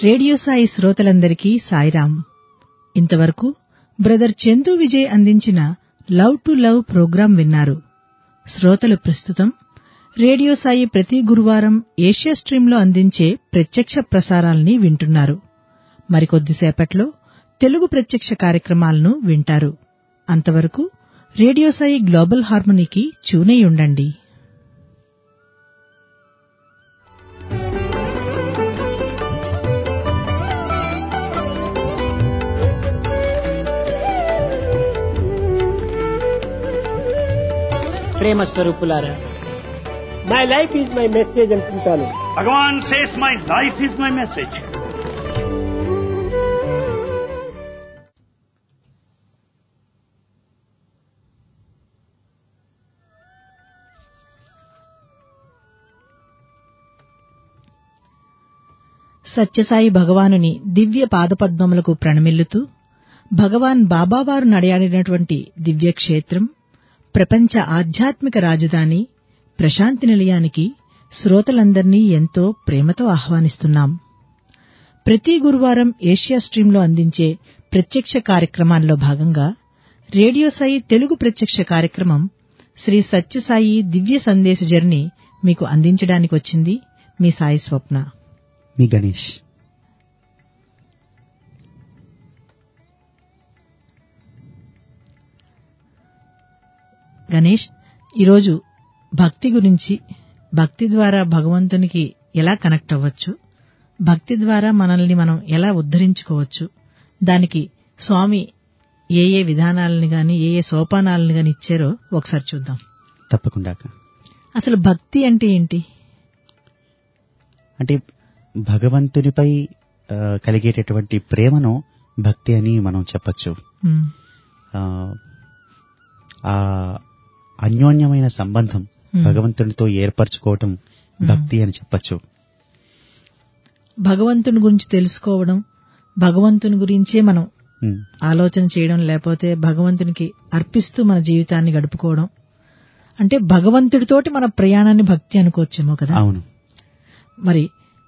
Radio Sai శ్రోతలందరికీ సాయిరాం ఇంతవరకు brother Chandu Vijay అందించిన లవ్ టు లవ్ ప్రోగ్రాం విన్నారు శ్రోతలు ప్రస్తుతం రేడియో సాయి ప్రతి గురువారం ఏషియా స్ట్రీంలో అందించే ప్రత్యక్ష ప్రసారాల్ని వింటున్నారు మరికొద్దిసేపట్లో తెలుగు ప్రత్యక్ష కార్యక్రమాలను వింటారు అంతవరకు రేడియో సాయి గ్లోబల్ హార్మనీకి చూనై ఉండండి ప్రేమ స్వరూపులారా my life is my message అంటుంటాను Bhagavan says, My life is my message. Sathya Sai భగవానుని దివ్య పాదపద్మములకు ప్రణమిల్లుతూ భగవాన్ బాబావారు నడయాడినటువంటి దివ్యక్షేత్రం ప్రపంచ ఆధ్యాత్మిక రాజధాని ప్రశాంతి నిలయానికి శ్రోతలందర్నీ ఎంతో ప్రేమతో ఆహ్వానిస్తున్నాం ప్రతి గురువారం ఏషియా స్ట్రీంలో అందించే ప్రత్యక్ష కార్యక్రమాల్లో భాగంగా రేడియో సాయి తెలుగు ప్రత్యక్ష కార్యక్రమం శ్రీ సత్యసాయి దివ్య సందేశ జర్నీ మీకు అందించడానికి వచ్చింది మీ సాయి స్వప్న మీ గణేష్ గణేష్ ఈరోజు భక్తి గురించి భక్తి ద్వారా భగవంతునికి ఎలా కనెక్ట్ అవ్వచ్చు భక్తి ద్వారా మనల్ని మనం ఎలా ఉద్ధరించుకోవచ్చు దానికి స్వామి ఏ ఏ విధానాలని గాని ఏ ఏ సోపానాలని గాని ఇచ్చారో ఒకసారి చూద్దాం తప్పకుండా అసలు భక్తి అంటే ఏంటి అంటే భగవంతునిపై ఆ, కలిగేటటువంటి ప్రేమను భక్తి అని మనం చెప్పచ్చు ఉమ్, ఆ, ఆ అన్యోన్యమైన సంబంధం Hmm. భగవంతునితో ఏర్పరచుకోవటం భక్తి అని చెప్పచ్చు భగవంతుని గురించి తెలుసుకోవడం భగవంతుని గురించే మనం ఉమ్, ఆలోచన చేయడం లేకపోతే భగవంతునికి అర్పిస్తూ మన జీవితాన్ని గడుపుకోవడం అంటే భగవంతుడితోటి మన ప్రయాణాన్ని భక్తి అనుకోవచ్చేమో కదా అవును మరి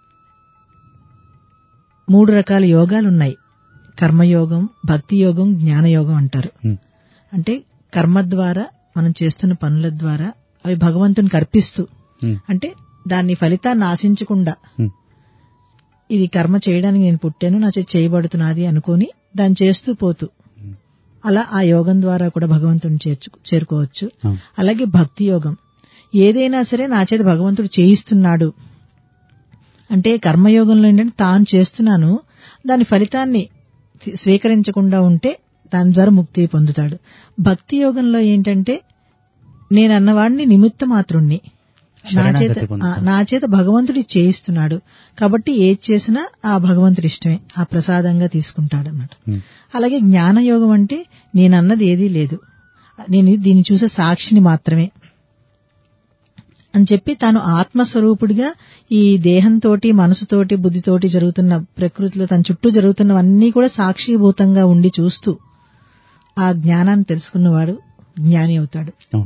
మూడు రకాల యోగాలున్నాయి కర్మయోగం భక్తి యోగం జ్ఞానయోగం అంటారు ఉమ్, అంటే కర్మ ద్వారా మనం చేస్తున్న పనుల ద్వారా అవి భగవంతునికి అర్పిస్తూ ఉమ్, అంటే దాన్ని ఫలితాన్ని ఆశించకుండా ఉమ్, ఇది కర్మ చేయడానికి నేను పుట్టాను నా చేతి చేయబడుతున్నది అనుకొని దాన్ని చేస్తూ పోతూ అలా ఆ యోగం ద్వారా కూడా భగవంతుని చేర్చు చేరుకోవచ్చు అవును. అలాగే భక్తి యోగం ఏదైనా సరే నా చేత భగవంతుడు చేయిస్తున్నాడు అంటే కర్మయోగంలో ఏంటంటే తాను చేస్తున్నాను దాని ఫలితాన్ని తి- స్వీకరించకుండా ఉంటే దాని ద్వారా ముక్తి పొందుతాడు భక్తి యోగంలో ఏంటంటే నేను అన్నవాడిని నిమిత్త మాత్రుణ్ణి నా చేత శరణాగతి ఆ, పొందుతాం. నా చేత భగవంతుడి చేయిస్తున్నాడు కాబట్టి ఏది చేసినా ఆ భగవంతుడి ఇష్టమే ఆ ప్రసాదంగా తీసుకుంటాడు అన్నమాట ఉమ్, అలాగే జ్ఞానయోగం అంటే నేనన్నది ఏదీ లేదు నేను దీన్ని చూసే సాక్షిని మాత్రమే అని చెప్పి తాను ఆత్మస్వరూపుడిగా ఈ దేహంతోటి మనసుతోటి బుద్ధితోటి జరుగుతున్న ప్రకృతిలో తన చుట్టూ జరుగుతున్నవన్నీ కూడా సాక్షిభూతంగా ఉండి చూస్తూ ఆ జ్ఞానాన్ని తెలుసుకున్నవాడు జ్ఞాని అవుతాడు అవును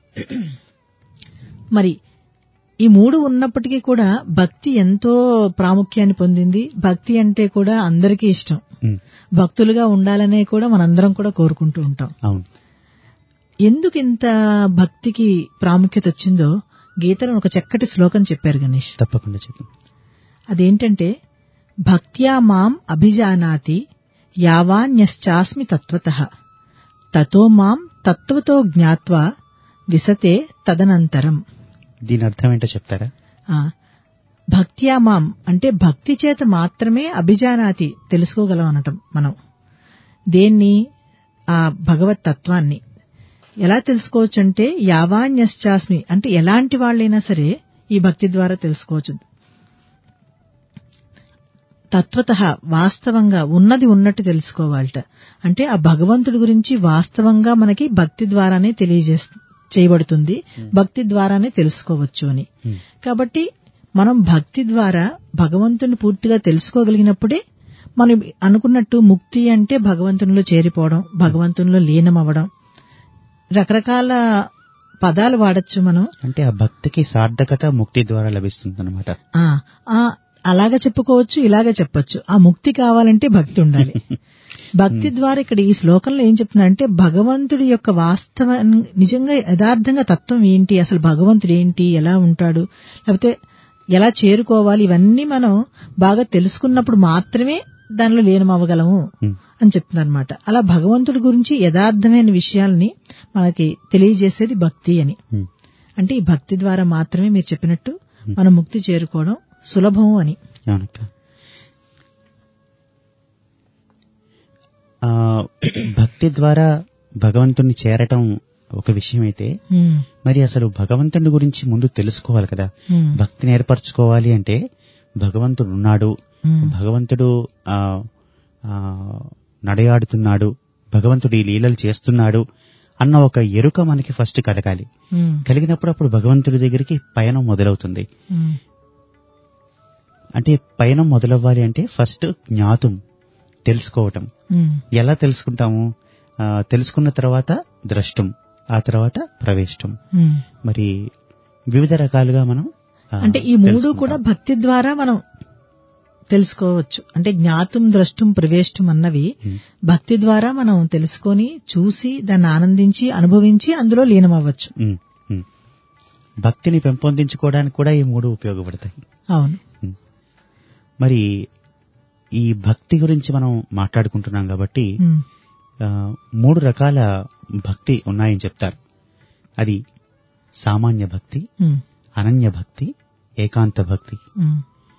మరి ఈ మూడు ఉన్నప్పటికీ కూడా భక్తి ఎంతో ప్రాముఖ్యాన్ని పొందింది భక్తి అంటే కూడా అందరికీ ఇష్టం ఉమ్, భక్తులుగా ఉండాలనే కూడా మనందరం కూడా కోరుకుంటూ ఉంటాం అవును ఎందుకు ఇంత భక్తికి ప్రాముఖ్యత వచ్చిందో గీతలో ఒక చక్కటి శ్లోకం చెప్పారు గణేష్ తప్పకుండా చెప్పు అదేంటంటే భక్త్యా మాం అభిజానాతి యావాన్యశ్చాస్మి తత్వత తతో మాం తత్వతో జ్ఞాత్వా విసతే తదనంతరం దీని అర్థం ఏంటో చెప్తారా ఆ, భక్త్యా మాం అంటే భక్తి చేత మాత్రమే అభిజానాతి తెలుసుకోగలం అనటం మనం దేన్ని ఆ భగవత్ తత్వాన్ని ఎలా తెలుసుకోవచ్చు అంటే యావాన్యశ్చాస్మి అంటే ఎలాంటి వాళ్ళైనా సరే ఈ భక్తి ద్వారా తెలుసుకోవచ్చు తత్వత వాస్తవంగా ఉన్నది ఉన్నట్టు తెలుసుకోవాలట అంటే ఆ భగవంతుడి గురించి వాస్తవంగా మనకి భక్తి ద్వారానే తెలియజే చేయబడుతుంది భక్తి ద్వారానే తెలుసుకోవచ్చు అని ఉమ్, కాబట్టి మనం భక్తి ద్వారా భగవంతుని పూర్తిగా తెలుసుకోగలిగినప్పుడే మనం అనుకున్నట్టు ముక్తి అంటే భగవంతునిలో చేరిపోవడం భగవంతునిలో లీనమవ్వడం రకరకాల పదాలు వాడచ్చు మనం అంటే ఆ భక్తికి సార్థకత ముక్తి ద్వారా లభిస్తుంది అనమాట ఆ ఆ అలాగ చెప్పుకోవచ్చు ఇలాగ చెప్పొచ్చు ఆ ముక్తి కావాలంటే భక్తి ఉండాలి భక్తి ద్వారా ఇక్కడ ఈ శ్లోకంలో ఏం చెప్తున్నారంటే భగవంతుడి యొక్క వాస్తవ నిజంగా యథార్థంగా తత్వం ఏంటి అసలు భగవంతుడు ఏంటి ఎలా ఉంటాడు లేకపోతే ఎలా చేరుకోవాలి ఇవన్నీ మనం బాగా తెలుసుకున్నప్పుడు మాత్రమే దానిలో లీనమవ్వగలము ఉమ్, అని చెప్తున్నారు అనమాట అలా భగవంతుడి గురించి యథార్థమైన విషయాల్ని మనకి తెలియజేసేది భక్తి అని ఉమ్. అంటే ఈ భక్తి ద్వారా మాత్రమే మీరు చెప్పినట్టు మనం ముక్తి చేరుకోవడం సులభం అని అవునక్క ఆ, భక్తి ద్వారా భగవంతుని చేరటం ఒక విషయం అయితే ఉమ్, మరి అసలు భగవంతుని గురించి ముందు తెలుసుకోవాలి కదా ఉమ్, భక్తిని ఏర్పరచుకోవాలి అంటే భగవంతుడు ఉన్నాడు ఉమ్, భగవంతుడు ఆ ఆ, నడయాడుతున్నాడు భగవంతుడు ఈ లీలలు చేస్తున్నాడు అన్న ఒక ఎరుక మనకి ఫస్ట్ కలగాలి ఉమ్, కలిగినప్పుడు అప్పుడు భగవంతుడి దగ్గరికి పయనం మొదలవుతుంది ఉమ్, అంటే పయనం మొదలవ్వాలి అంటే ఫస్ట్ జ్ఞాతం తెలుసుకోవటం ఉమ్, ఎలా తెలుసుకుంటాము ఆ, తెలుసుకున్న తర్వాత ద్రష్టం ఆ తర్వాత ప్రవేశం ఉమ్. మరి వివిధ రకాలుగా మనం ఆ, అంటే ఈ మూడు తెలుసుకుంటాం. కూడా భక్తి ద్వారా మనం తెలుసుకోవచ్చు అంటే జ్ఞాతం ద్రష్టం ప్రవేశం అన్నవి ఉమ్, భక్తి ద్వారా మనం తెలుసుకొని చూసి దాన్ని ఆనందించి అనుభవించి అందులో లీనమవ్వచ్చు ఉమ్, ఉమ్. భక్తిని పెంపొందించుకోవడానికి కూడా ఈ మూడు ఉపయోగపడతాయి అవును మరి ఈ భక్తి గురించి మనం మాట్లాడుకుంటున్నాం కాబట్టి ఉమ్, ఆ, మూడు రకాల భక్తి ఉన్నాయని చెప్తారు అది సామాన్య భక్తి ఉమ్, అనన్య భక్తి ఏకాంత భక్తి ఉమ్,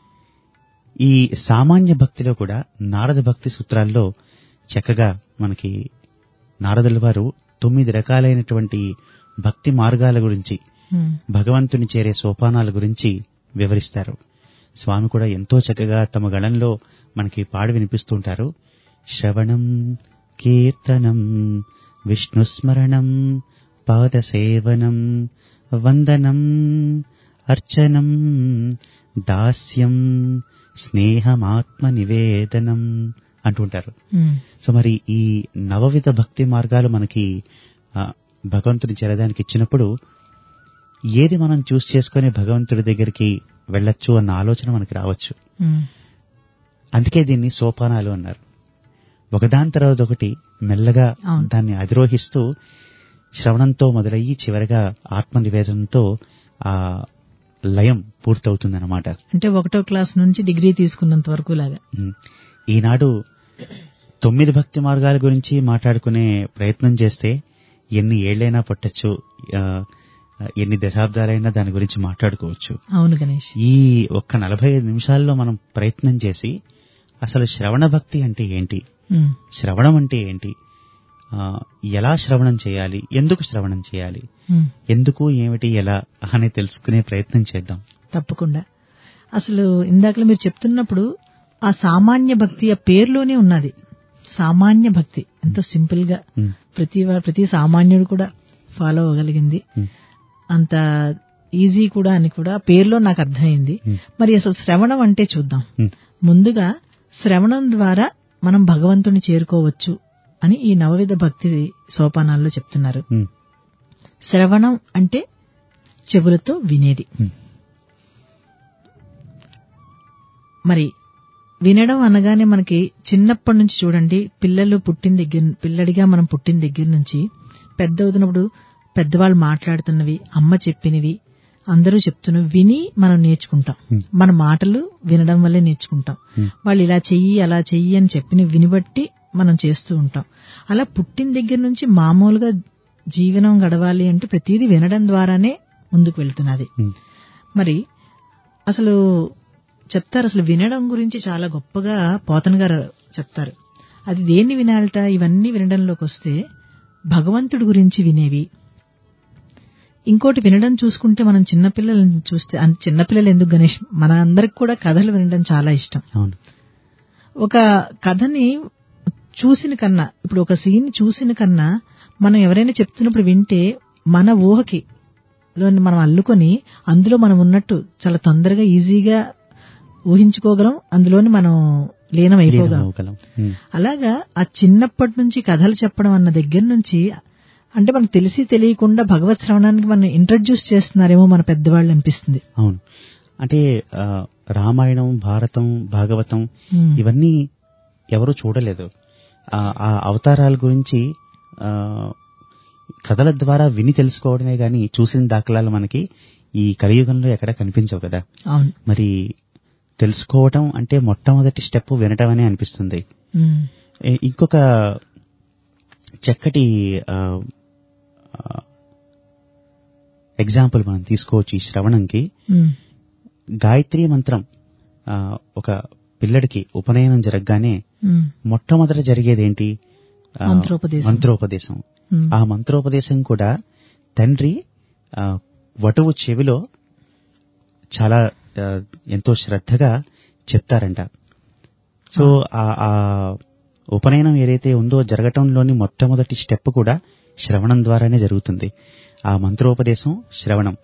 ఈ సామాన్య భక్తిలో కూడా నారద భక్తి సూత్రాల్లో చక్కగా మనకి నారదుల వారు తొమ్మిది రకాలైనటువంటి భక్తి మార్గాల గురించి ఉమ్, భగవంతుని చేరే సోపానాల గురించి వివరిస్తారు స్వామి కూడా ఎంతో చక్కగా తమ గళంలో మనకి పాడి వినిపిస్తుంటారు శ్రవణం కీర్తనం విష్ణుస్మరణం పాదసేవనం వందనం అర్చనం దాస్యం స్నేహమాత్మ నివేదనం అంటుంటారు ఉమ్, సో మరి ఈ నవవిధ భక్తి మార్గాలు మనకి ఆ, భగవంతుని చేరడానికి ఇచ్చినప్పుడు ఏది మనం చూస్ చేసుకొని భగవంతుడి దగ్గరికి వెళ్ళొచ్చు అన్న ఆలోచన మనకి రావచ్చు ఉమ్, అందుకే దీన్ని సోపానాలు అన్నారు ఒకదాని తర్వాత ఒకటి మెల్లగా అవును. దాన్ని అధిరోహిస్తూ శ్రవణంతో మొదలయ్యి చివరిగా ఆత్మ నివేదనతో ఆ లయం పూర్తవుతుందన్నమాట అంటే ఒకటో క్లాస్ నుంచి డిగ్రీ తీసుకున్నంత వరకు లాగా ఉమ్. ఈనాడు తొమ్మిది భక్తి మార్గాల గురించి మాట్లాడుకునే ప్రయత్నం చేస్తే ఎన్ని ఏళ్లైనా పట్టచ్చు ఆ, ఎన్ని దశాబ్దాలైనా దాని గురించి మాట్లాడుకోవచ్చు అవును గణేష్ ఈ ఒక్క నలభై ఐదు నిమిషాల్లో మనం ప్రయత్నం చేసి అసలు శ్రవణ భక్తి అంటే ఏంటి ఉమ్, శ్రవణం అంటే ఏంటి ఆ, ఎలా శ్రవణం చేయాలి ఎందుకు శ్రవణం చేయాలి ఉమ్. ఎందుకు ఏమిటి ఎలా అని తెలుసుకునే ప్రయత్నం చేద్దాం తప్పకుండా అసలు ఇందాకలో మీరు చెప్తున్నప్పుడు ఆ సామాన్య భక్తి ఆ పేరులోనే ఉన్నది సామాన్య భక్తి ఎంతో సింపుల్ గా ఉమ్, ప్రతి వా- ప్రతి సామాన్యుడు కూడా ఫాలో అవ్వగలిగింది ఉమ్, అంత ఈజీ కూడా అని కూడా పేరులో నాకు అర్థమైంది ఉమ్, మరి అసలు శ్రవణం అంటే చూద్దాం ఉమ్, ముందుగా శ్రవణం ద్వారా మనం భగవంతుని చేరుకోవచ్చు అని ఈ నవవిధ భక్తి సోపానాల్లో చెప్తున్నారు ఉమ్, శ్రవణం అంటే చెవులతో వినేది ఉమ్. మరి వినడం అనగానే మనకి చిన్నప్పటి నుంచి చూడండి పిల్లలు పుట్టిన దగ్గర పిల్లడిగా మనం పుట్టిన దగ్గర నుంచి పెద్ద అవుతున్నప్పుడు పెద్దవాళ్ళు మాట్లాడుతున్నవి అమ్మ చెప్పినవి అందరూ చెప్తున్నవి విని మనం నేర్చుకుంటాం Hmm. మన మాటలు వినడం వల్లే నేర్చుకుంటాం Hmm. వాళ్ళు ఇలా చెయ్యి అలా చెయ్యి అని చెప్పిన వినిబట్టి మనం చేస్తూ ఉంటాం అలా పుట్టిన దగ్గర నుంచి మామూలుగా జీవనం గడవాలి అంటే ప్రతిదీ వినడం ద్వారానే ముందుకు వెళ్తున్నది ఉమ్, మరి అసలు చెప్తారు అసలు వినడం గురించి చాలా గొప్పగా పోతన్ గారు చెప్తారు అది దేన్ని వినాలట ఇవన్నీ వినడంలోకి వస్తే భగవంతుడి గురించి వినేవి ఇంకోటి వినడం చూసుకుంటే మనం చిన్నపిల్లలను చూస్తే అన్- చిన్నపిల్లలు ఎందుకు గణేష్ మన అందరికి కూడా కథలు వినడం చాలా ఇష్టం అవును ఒక కథని చూసిన కన్నా ఇప్పుడు ఒక సీన్ చూసిన కన్నా మనం ఎవరైనా చెప్తున్నప్పుడు వింటే మన ఊహకి లోని మనం అల్లుకొని అందులో మనం ఉన్నట్టు చాలా తొందరగా ఈజీగా ఊహించుకోగలం అందులోని మనం లీనమైపోగలం లీనమవ్వగలం. ఉమ్, అలాగా ఆ చిన్నప్పటి నుంచి కథలు చెప్పడం అన్న దగ్గర నుంచి అంటే మనకు తెలిసి తెలియకుండా భగవత్ శ్రవణానికి మనం ఇంట్రడ్యూస్ చేస్తున్నారేమో మన పెద్దవాళ్ళు అనిపిస్తుంది అవును అంటే ఆ, రామాయణం భారతం భాగవతం ఉమ్, ఇవన్నీ ఎవరు చూడలేదు ఆ ఆ అవతారాల గురించి ఆ, కథల ద్వారా విని తెలుసుకోవడమే గాని చూసిన దాఖలాలు మనకి ఈ కలియుగంలో ఎక్కడ కనిపించవు కదా అవును మరి తెలుసుకోవటం అంటే మొట్టమొదటి స్టెప్ వినటం అనే అనిపిస్తుంది ఉమ్, ఏ- ఇంకొక చక్కటి ఆ, ఆ, ఎగ్జాంపుల్ మనం తీసుకోవచ్చు ఈ శ్రవణంకి ఉమ్, గాయత్రి మంత్రం ఆ, ఒక పిల్లడికి ఉపనయనం జరగగానే ఉమ్, మొట్టమొదట జరిగేది ఏంటి ఆ, మంత్రోపదేశం. మంత్రోపదేశం ఉమ్, ఆ మంత్రోపదేశం కూడా తండ్రి ఆ, వటువు చెవిలో చాలా ఆ, ఎంతో శ్రద్ధగా చెప్తారంట సో ఆ ఆ ఉపనయనం ఏదైతే ఉందో జరగటంలోని మొట్టమొదటి స్టెప్ కూడా శ్రవణం ద్వారానే జరుగుతుంది ఆ మంత్రోపదేశం శ్రవణం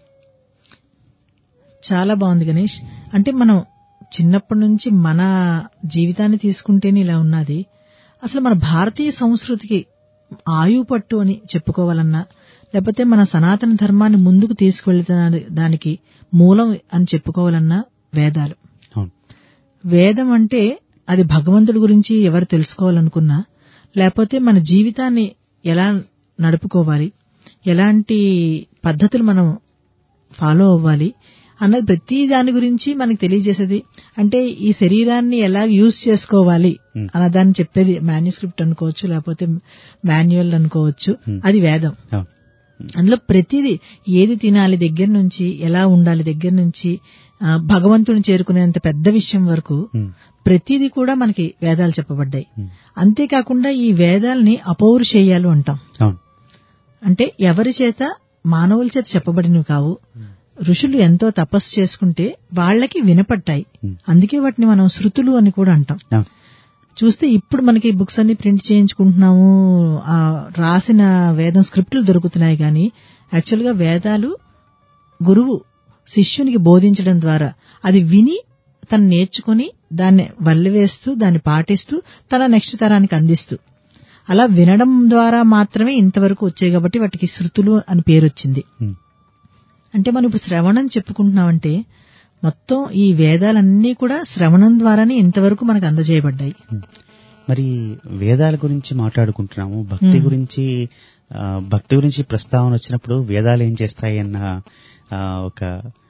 చాలా బాగుంది గణేష్ అంటే మనం చిన్నప్పటి నుంచి మన జీవితాన్ని తీసుకుంటేనే ఇలా ఉన్నది అసలు మన భారతీయ సంస్కృతికి ఆయు పట్టు అని చెప్పుకోవాలన్నా లేకపోతే మన సనాతన ధర్మాన్ని ముందుకు తీసుకువెళ్తున్న దానికి మూలం అని చెప్పుకోవాలన్నా వేదాలు అవును వేదం అంటే అది భగవంతుడి గురించి ఎవరు తెలుసుకోవాలనుకున్నా లేకపోతే మన జీవితాన్ని ఎలా నడుపుకోవాలి ఎలాంటి పద్ధతులు మనం ఫాలో అవ్వాలి అన్నది ప్రతి దాని గురించి మనకు తెలియజేసేది అంటే ఈ శరీరాన్ని ఎలా యూజ్ చేసుకోవాలి Hmm. అన్న దాన్ని చెప్పేది మాన్యుస్క్రిప్ట్ అనుకోవచ్చు లేకపోతే మాన్యువల్ అనుకోవచ్చు Hmm. అది వేదం అవును అందులో ప్రతిదీ ఏది తినాలి దగ్గర నుంచి ఎలా ఉండాలి దగ్గర నుంచి ఆ, భగవంతుని చేరుకునేంత పెద్ద విషయం వరకు ఉమ్, ప్రతిదీ కూడా మనకి వేదాలు చెప్పబడ్డాయి ఉమ్, అంతేకాకుండా ఈ వేదాల్ని అపౌరుషేయాలు అంటాం అవును అంటే ఎవరి చేత మానవుల చేత చెప్పబడినవి కావు ఋషులు ఎంతో తపస్సు చేసుకుంటే వాళ్ళకి వినపడ్డాయి Hmm. అందుకే వాటిని మనం శృతులు అని కూడా అంటాం అవును చూస్తే ఇప్పుడు మనకి బుక్స్ అన్ని ప్రింట్ చేయించుకుంటున్నాము ఆ రాసిన వేదం స్క్రిప్టులు దొరుకుతున్నాయి కానీ యాక్చువల్ గా వేదాలు గురువు శిష్యునికి బోధించడం ద్వారా అది విని తను నేర్చుకుని దాన్ని వల్లివేస్తూ దాన్ని పాటిస్తూ తన నెక్స్ట్ తరానికి అందిస్తూ అలా వినడం ద్వారా మాత్రమే ఇంతవరకు వచ్చాయి కాబట్టి వాటికి శృతులు అని పేరు వచ్చింది ఉమ్, అంటే మనం ఇప్పుడు శ్రవణం చెప్పుకుంటున్నామంటే మొత్తం ఈ వేదాలన్నీ కూడా శ్రవణం ద్వారానే ఇంతవరకు మనకు అందజేయబడ్డాయి మరి వేదాల గురించి మాట్లాడుకుంటున్నాము భక్తి Hmm. గురించి ఆ, భక్తి గురించి ప్రస్తావన వచ్చినప్పుడు వేదాలు ఏం చేస్తాయి అన్న ఆ, ఒక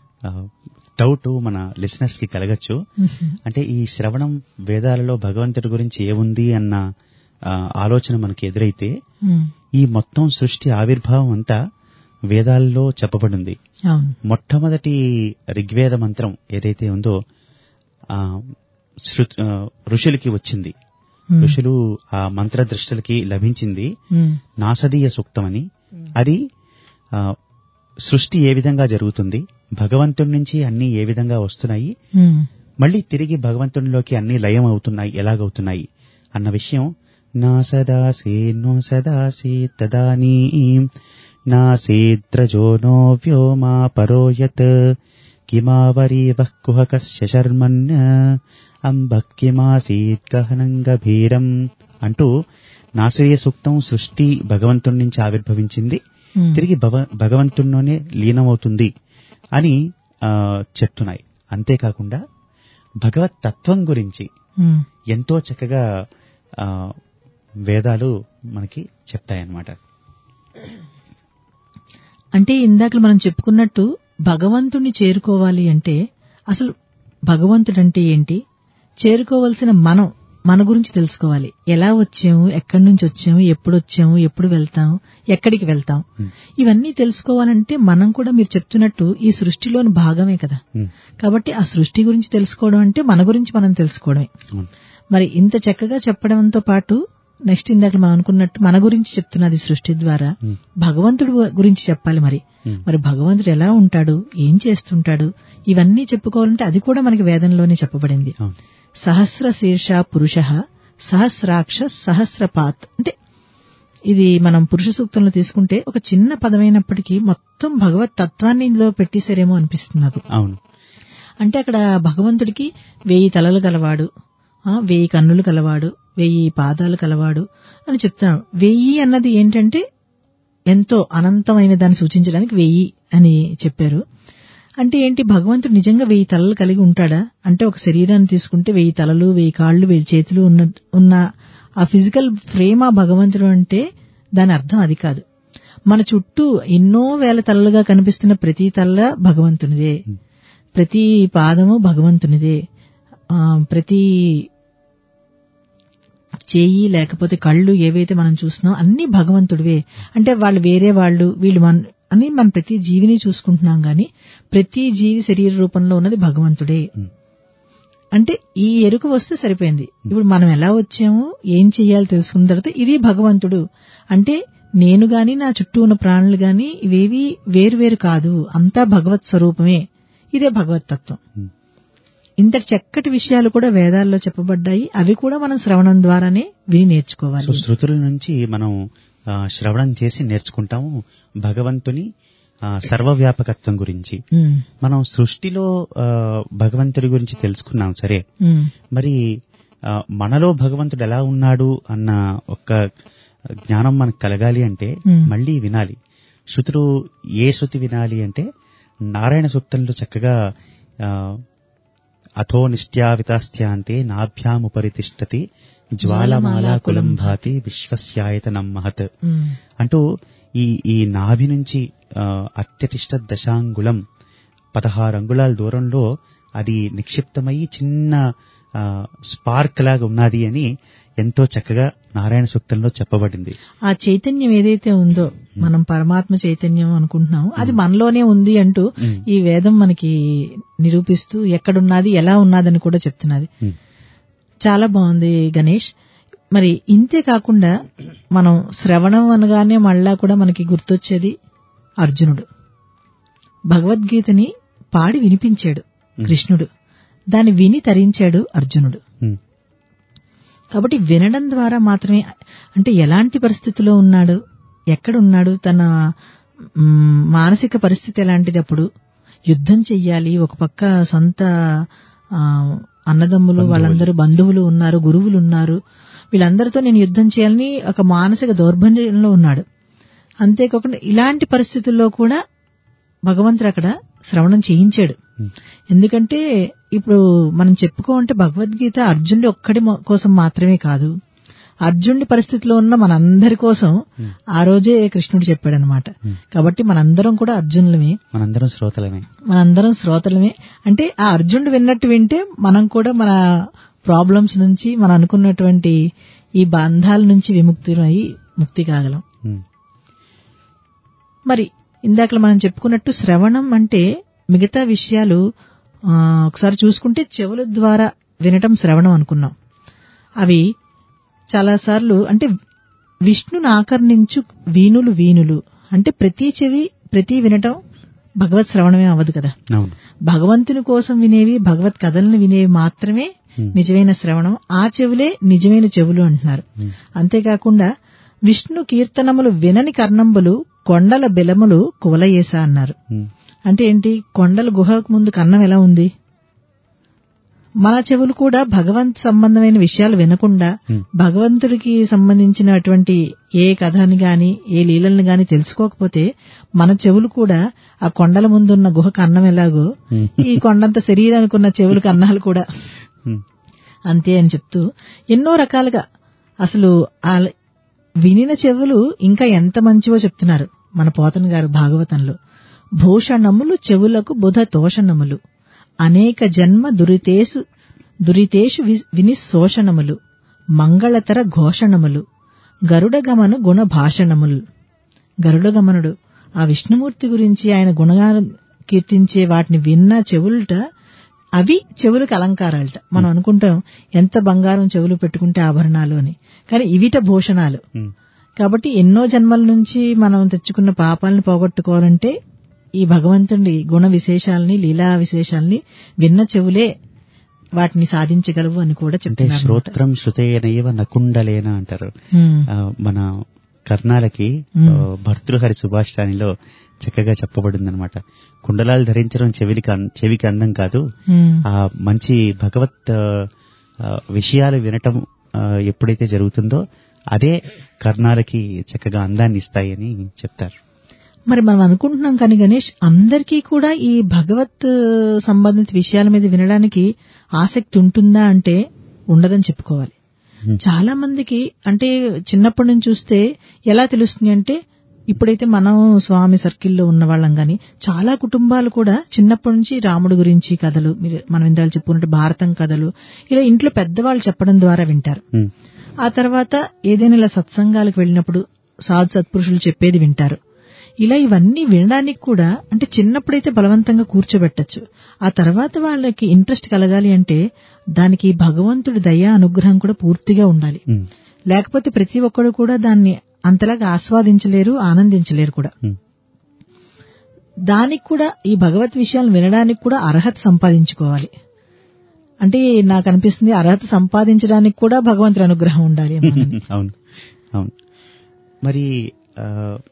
డౌట్ మన లిసనర్స్ కి కలగచ్చు అంటే ఈ శ్రవణం వేదాలలో భగవంతుడి గురించి ఏముంది అన్న ఆ, ఆలోచన మనకి ఎదురైతే ఉమ్, ఈ మొత్తం సృష్టి ఆవిర్భావం అంతా వేదాల్లో చెప్పబడింది అవును మొట్టమొదటి ఋగ్వేద మంత్రం ఏదైతే ఉందో ఆ శృ- ఆ, ఋషులకి వచ్చింది ఉమ్, ఋషులు ఆ మంత్ర దృష్టులకి లభించింది ఉమ్, నాసదీయ సూక్తమని అది ఆ, సృష్టి ఏ విధంగా జరుగుతుంది భగవంతుడి నుంచి అన్ని ఏ విధంగా వస్తున్నాయి ఉమ్, మళ్ళీ తిరిగి భగవంతునిలోకి అన్ని లయం అవుతున్నాయి ఎలాగవుతున్నాయి అన్న విషయం నా సదాసే నో సదాసే తదానీం నాసేద్రజో నో వ్యోమా పరోయత్ కిమావరీవః కుహకస్య శర్మన్య అంబక్కిమాసీత్ గహనం గభీరం అంటూ నాసరీయ సూక్తం సృష్టి భగవంతుడి నుంచి ఆవిర్భవించింది ఉమ్, తిరిగి భవ భగవంతుల్లోనే లీనమవుతుంది అని ఆ, చెప్తున్నాయి అంతేకాకుండా భగవత్ తత్వం గురించి ఉమ్, ఎంతో చక్కగా ఆ, వేదాలు మనకి చెప్తాయన్నమాట అంటే ఇందాక మనం చెప్పుకున్నట్టు భగవంతుణ్ణి చేరుకోవాలి అంటే అసలు భగవంతుడంటే ఏంటి చేరుకోవాల్సిన మనం మన గురించి తెలుసుకోవాలి ఎలా వచ్చాము ఎక్కడి నుంచి వచ్చాము ఎప్పుడు వచ్చాము ఎప్పుడు వెళ్తాము ఎక్కడికి వెళ్తాం Hmm. ఇవన్నీ తెలుసుకోవాలంటే మనం కూడా మీరు చెప్తున్నట్టు ఈ సృష్టిలోని భాగమే కదా ఉమ్, కాబట్టి ఆ సృష్టి గురించి తెలుసుకోవడం అంటే మన గురించి మనం తెలుసుకోవడమే అవును. మరి ఇంత చక్కగా చెప్పడంతో పాటు నెక్స్ట్ ఇందాక మనం అనుకున్నట్టు మన గురించి చెప్తున్నది సృష్టి ద్వారా ఉమ్, భగవంతుడు గురించి చెప్పాలి మరి ఉమ్, మరి భగవంతుడు ఎలా ఉంటాడు ఏం చేస్తుంటాడు ఇవన్నీ చెప్పుకోవాలంటే అది కూడా మనకి వేదంలోనే చెప్పబడింది అవును. సహస్ర శీర్ష పురుష సహస్రాక్ష సహస్రపాత్ అంటే ఇది మనం పురుష సూక్తంలో తీసుకుంటే ఒక చిన్న పదమైనప్పటికీ మొత్తం భగవత్ తత్వాన్ని ఇందులో పెట్టేశారేమో అనిపిస్తుంది నాకు అవును అంటే అక్కడ భగవంతుడికి వెయ్యి తలలు కలవాడు ఆ, వెయ్యి కన్నులు కలవాడు వెయ్యి పాదాలు కలవాడు అని చెప్తున్నాడు వెయ్యి అన్నది ఏంటంటే ఎంతో అనంతమైన దాన్ని సూచించడానికి వెయ్యి అని చెప్పారు అంటే ఏంటి భగవంతుడు నిజంగా వెయ్యి తలలు కలిగి ఉంటాడా అంటే ఒక శరీరాన్ని తీసుకుంటే వెయ్యి తలలు వెయ్యి కాళ్ళు వెయ్యి చేతులు ఉన్న ఉన్న ఆ ఫిజికల్ ఫ్రేమ్ ఆ భగవంతుడు అంటే దాని అర్థం అది కాదు మన చుట్టూ ఎన్నో వేల తలలుగా కనిపిస్తున్న ప్రతి తల్ల భగవంతునిదే ప్రతి పాదము భగవంతునిదే ఆ, ప్రతి చేయి లేకపోతే కళ్ళు ఏవైతే మనం చూస్తున్నాం అన్ని భగవంతుడివే అంటే వాళ్ళు వేరే వాళ్ళు వీళ్ళు మన అని మనం ప్రతి జీవిని చూసుకుంటున్నాం గాని ప్రతి జీవి శరీర రూపంలో ఉన్నది భగవంతుడే అంటే ఈ ఎరుక వస్తే సరిపోయింది ఇప్పుడు మనం ఎలా వచ్చామో ఏం చెయ్యాలో తెలుసుకున్న తర్వాత ఇది భగవంతుడు అంటే నేను గాని నా చుట్టూ ఉన్న ప్రాణులు గాని ఇవేవి వేరువేరు కాదు అంతా భగవత్ స్వరూపమే ఇదే భగవత్ తత్వం ఇంతటి చక్కటి విషయాలు కూడా వేదాల్లో చెప్పబడ్డాయి అవి కూడా మనం శ్రవణం ద్వారానే విని సో నేర్చుకోవాలి శృతుల నుంచి మనం ఆ, శ్రవణం చేసి నేర్చుకుంటాము భగవంతుని ఆ, సర్వవ్యాపకత్వం గురించి ఉమ్, మనం సృష్టిలో ఆ, భగవంతుడి గురించి తెలుసుకున్నాం సరే ఉమ్, మరి ఆ, మనలో భగవంతుడు ఎలా ఉన్నాడు అన్న ఒక జ్ఞానం మనకు కలగాలి అంటే Hmm. మళ్ళీ వినాలి శృతులు ఏ శృతి వినాలి అంటే నారాయణ సూక్తంలో చక్కగా ఆ, అథో నిష్ట్యావితాస్థ్యాంతే నాభ్యాముపరి తిష్టతి జ్వాలమాలాకులం భాతి విశ్వస్యాయతనం మహత్ ఉమ్, అంటూ ఈ ఈ నాభి నుంచి ఆ, అత్యతిష్ట దశాంగుళం పదహారు అంగుళాల దూరంలో అది నిక్షిప్తమై చిన్న ఆ, స్పార్క్ లాగా ఉన్నది అని ఎంతో చక్కగా నారాయణ సూక్తంలో చెప్పబడింది ఆ చైతన్యం ఏదైతే ఉందో మనం పరమాత్మ చైతన్యం అనుకుంటున్నాం అది మనలోనే ఉంది అంటూ ఉమ్. ఈ వేదం మనకి నిరూపిస్తూ ఎక్కడున్నది ఎలా ఉన్నదని కూడా చెప్తున్నది ఉమ్, చాలా బాగుంది గణేష్ మరి ఇంతే కాకుండా మనం శ్రవణం అనగానే మళ్ళా కూడా మనకి గుర్తొచ్చేది అర్జునుడు భగవద్గీతని పాడి వినిపించాడు కృష్ణుడు దాన్ని విని తరించాడు అర్జునుడు ఉమ్, కాబట్టి వినడం ద్వారా మాత్రమే అంటే ఎలాంటి పరిస్థితిలో ఉన్నాడు ఎక్కడ ఉన్నాడు తన మ్, మానసిక పరిస్థితి ఎలాంటిది అప్పుడు యుద్ధం చెయ్యాలి ఒక పక్క సొంత ఆ, అన్నదమ్ములు వాళ్ళందరూ బంధువులు ఉన్నారు గురువులు ఉన్నారు వీళ్ళందరితో నేను యుద్ధం చేయాలని ఒక మానసిక దౌర్బల్యంలో ఉన్నాడు అంతేకాకుండా ఇలాంటి పరిస్థితుల్లో కూడా భగవంతుడు అక్కడ శ్రవణం చేయించాడు ఉమ్, ఎందుకంటే ఇప్పుడు మనం చెప్పుకోమంటే భగవద్గీత అర్జునుడి ఒక్కడి మొ- కోసం మాత్రమే కాదు అర్జునుడి పరిస్థితిలో ఉన్న మనందరి కోసం ఆ రోజే కృష్ణుడు చెప్పాడనమాట కాబట్టి మనందరం కూడా అర్జునులమే మనందరం శ్రోతలమే మనందరం శ్రోతలమే అంటే ఆ అర్జునుడు విన్నట్టు వింటే మనం కూడా మన ప్రాబ్లమ్స్ నుంచి మనం అనుకున్నటువంటి ఈ బంధాల నుంచి విముక్తులై ముక్తి కాగలం ఉమ్, మరి ఇందాక మనం చెప్పుకున్నట్టు శ్రవణం అంటే మిగతా విషయాలు ఆ, ఒకసారి చూసుకుంటే చెవుల ద్వారా వినటం శ్రవణం అనుకున్నాం అవి చాలాసార్లు అంటే విష్ణుని ఆకర్ణించు వీణులు వీణులు అంటే ప్రతి చెవి ప్రతి వినటం భగవత్ శ్రవణమే అవ్వదు కదా అవును భగవంతుని కోసం వినేవి భగవత్ కథలను వినేవి మాత్రమే Hmm. నిజమైన శ్రవణం ఆ చెవులే నిజమైన చెవులు అంటున్నారు Hmm. అంతేకాకుండా విష్ణు కీర్తనములు వినని కర్ణంబులు కొండల బెలములు కువలయేసా అన్నారు ఉమ్, అంటే ఏంటి కొండల గుహకు ముందు కన్నం ఎలా ఉంది మన చెవులు కూడా భగవంత్ సంబంధమైన విషయాలు వినకుండా Hmm. భగవంతుడికి సంబంధించినటువంటి ఏ కథని గాని ఏ లీలల్ని గాని తెలుసుకోకపోతే మన చెవులు కూడా ఆ కొండల ముందున్న గుహకు అన్నం ఎలాగో ఉమ్, ఈ కొండంత శరీరానికి ఉన్న చెవులకు అన్నాలు కూడా ఉమ్, అంతే అని చెప్తూ ఎన్నో రకాలుగా అసలు ఆ వినిన చెవులు ఇంకా ఎంత మంచివో చెప్తున్నారు మన పోతన్ గారు భాగవతంలో భూషణములు చెవులకు బుధ తోషణములు అనేక జన్మ దురితేసు దురితేషు వి- విని శోషణములు మంగళతర ఘోషణములు గరుడగమను గుణ భాషణములు గరుడగమనుడు ఆ విష్ణుమూర్తి గురించి ఆయన గుణగానం కీర్తించే వాటిని విన్న చెవులట అవి చెవులకు అలంకారాలట మనం అనుకుంటాం ఎంత బంగారం చెవులు పెట్టుకుంటే ఆభరణాలు అని కానీ ఇవిట భూషణాలు ఉమ్, కాబట్టి ఎన్నో జన్మల నుంచి మనం తెచ్చుకున్న పాపాలను పోగొట్టుకోవాలంటే ఈ భగవంతుడి గుణ విశేషాలని లీలా విశేషాలని విన్న చెవులే వాటిని సాధించగలవు అని కూడా అంటే చెప్తున్నారు శ్రోత్రం శృతేనైవ నకుండలేన అంటారు ఉమ్, ఆ, మన కర్ణాలకి మ్మ్. ఆ, భర్తృహరి సుభాషితానిలో చక్కగా చెప్పబడిందనమాట కుండలాలు ధరించడం చెవికి అన్- చెవికి అందం కాదు ఉమ్, ఆ మంచి భగవత్ ఆ, ఆ, విషయాలు వినటం ఆ, ఎప్పుడైతే జరుగుతుందో అదే కర్ణాలకి చక్కగా అందాన్ని ఇస్తాయి అని చెప్తారు మరి మనం అనుకుంటున్నాం కానీ గణేష్ అందరికీ కూడా ఈ భగవత్ సంబంధిత విషయాల మీద వినడానికి ఆసక్తి ఉంటుందా అంటే ఉండదని చెప్పుకోవాలి చాలా మందికి అంటే చిన్నప్పటి నుంచి చూస్తే ఎలా తెలుస్తుంది అంటే ఇప్పుడైతే మనం స్వామి సర్కిల్లో ఉన్న వాళ్ళం గాని చాలా కుటుంబాలు కూడా చిన్నప్పటి నుంచి రాముడి గురించి కథలు మీరు మనం ఇందాక చెప్పుకున్నట్టు భారతం కథలు ఇలా ఇంట్లో పెద్దవాళ్ళు చెప్పడం ద్వారా వింటారు ఉమ్, ఆ తర్వాత ఏదైనా ఇలా సత్సంగాలకు వెళ్ళినప్పుడు సాధు సత్పురుషులు చెప్పేది వింటారు ఇలా ఇవన్నీ వినడానికి కూడా అంటే చిన్నప్పుడైతే బలవంతంగా కూర్చోబెట్టచ్చు ఆ తర్వాత వాళ్ళకి ఇంట్రెస్ట్ కలగాలి అంటే దానికి భగవంతుడి దయా అనుగ్రహం కూడా పూర్తిగా ఉండాలి ఉమ్, లేకపోతే ప్రతి ఒక్కరు కూడా దాన్ని అంతలాగా ఆస్వాదించలేరు ఆనందించలేరు కూడా ఉమ్. దానికి కూడా ఈ భగవత్ విషయాలు వినడానికి కూడా అర్హత సంపాదించుకోవాలి అంటే నాకు అనిపిస్తుంది అర్హత సంపాదించడానికి కూడా భగవంతుడి అనుగ్రహం ఉండాలి ఏమో అని. అవును అవును మరి ఆ,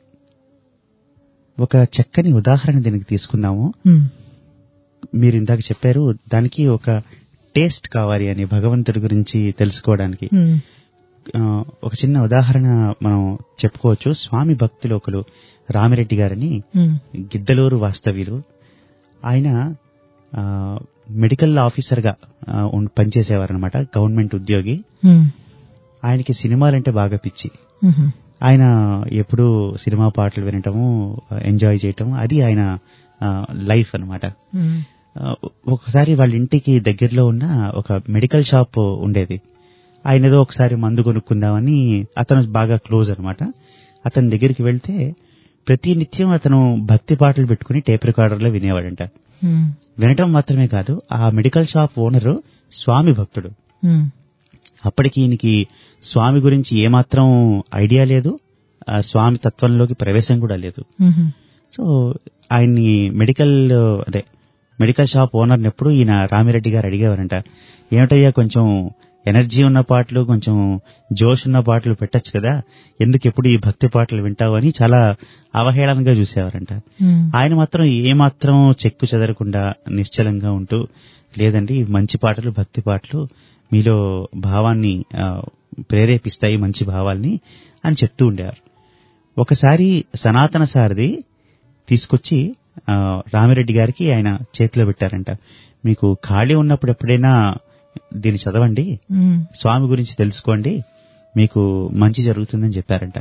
ఒక చక్కని ఉదాహరణ దీనికి తీసుకుందాము హ్మ్. మీరు ఇందాక చెప్పారు దానికి ఒక టేస్ట్ కావాలి అని భగవంతుడి గురించి తెలుసుకోవడానికి హ్మ్. ఆ, ఒక చిన్న ఉదాహరణ మనం చెప్పుకోవచ్చు స్వామి భక్తులు ఒకరు రామిరెడ్డి గారని హ్మ్. గిద్దలూరు వాస్తవ్యులు ఆయన ఆ, మెడికల్ ఆఫీసర్గా ఆ, ఉన్- పనిచేసేవారనమాట గవర్నమెంట్ ఉద్యోగి హ్మ్. ఆయనకి సినిమాలంటే బాగా పిచ్చి హ్మ్. ఆయన ఎప్పుడూ సినిమా పాటలు వినటము ఎంజాయ్ చేయటము అది ఆయన ఆ, లైఫ్ అన్నమాట హ్మ్. ఆ, ఒకసారి వాళ్ళ ఇంటికి దగ్గరలో ఉన్న ఒక మెడికల్ షాప్ ఉండేది ఆయన ఏదో ఒకసారి మందు కొనుక్కుందామని అతను బాగా క్లోజ్ అన్నమాట అతని దగ్గరికి వెళ్తే ప్రతి నిత్యం అతను భక్తి పాటలు పెట్టుకుని టేప్ రికార్డర్లో వినేవాడంట హ్మ్. వినటం మాత్రమే కాదు ఆ మెడికల్ షాప్ ఓనరు స్వామి భక్తుడు హ్మ్. అప్పటికి ఈయనకి స్వామి గురించి ఏమాత్రం ఐడియా లేదు ఆ స్వామి తత్వంలోకి ప్రవేశం కూడా లేదు హ్మ్. సో ఆయన్ని మెడికల్ అదే మెడికల్ షాప్ ఓనర్ని ఎప్పుడు ఈయన రామిరెడ్డి గారు అడిగేవారంట ఏమిటయ్యా కొంచెం ఎనర్జీ ఉన్న పాటలు కొంచెం జోష్ ఉన్న పాటలు పెట్టచ్చు కదా ఎందుకు ఎప్పుడు ఈ భక్తి పాటలు వింటావు అని చాలా అవహేళనగా చూసేవారంట హ్మ్. ఆయన మాత్రం ఏమాత్రం చెక్కు చెదరకుండా నిశ్చలంగా ఉంటూ లేదండి ఇవి మంచి పాటలు భక్తి పాటలు మీలో భావాన్ని ఆ, ప్రేరేపిస్తాయి మంచి భావాల్ని అని చెప్తూ ఉండేవారు ఒకసారి సనాతన సారథి తీసుకొచ్చి ఆ, రామిరెడ్డి గారికి ఆయన చేతిలో పెట్టారంట మీకు ఖాళీ ఉన్నప్పుడు ఎప్పుడైనా దీన్ని చదవండి హ్మ్. స్వామి గురించి తెలుసుకోండి మీకు మంచి జరుగుతుందని చెప్పారంట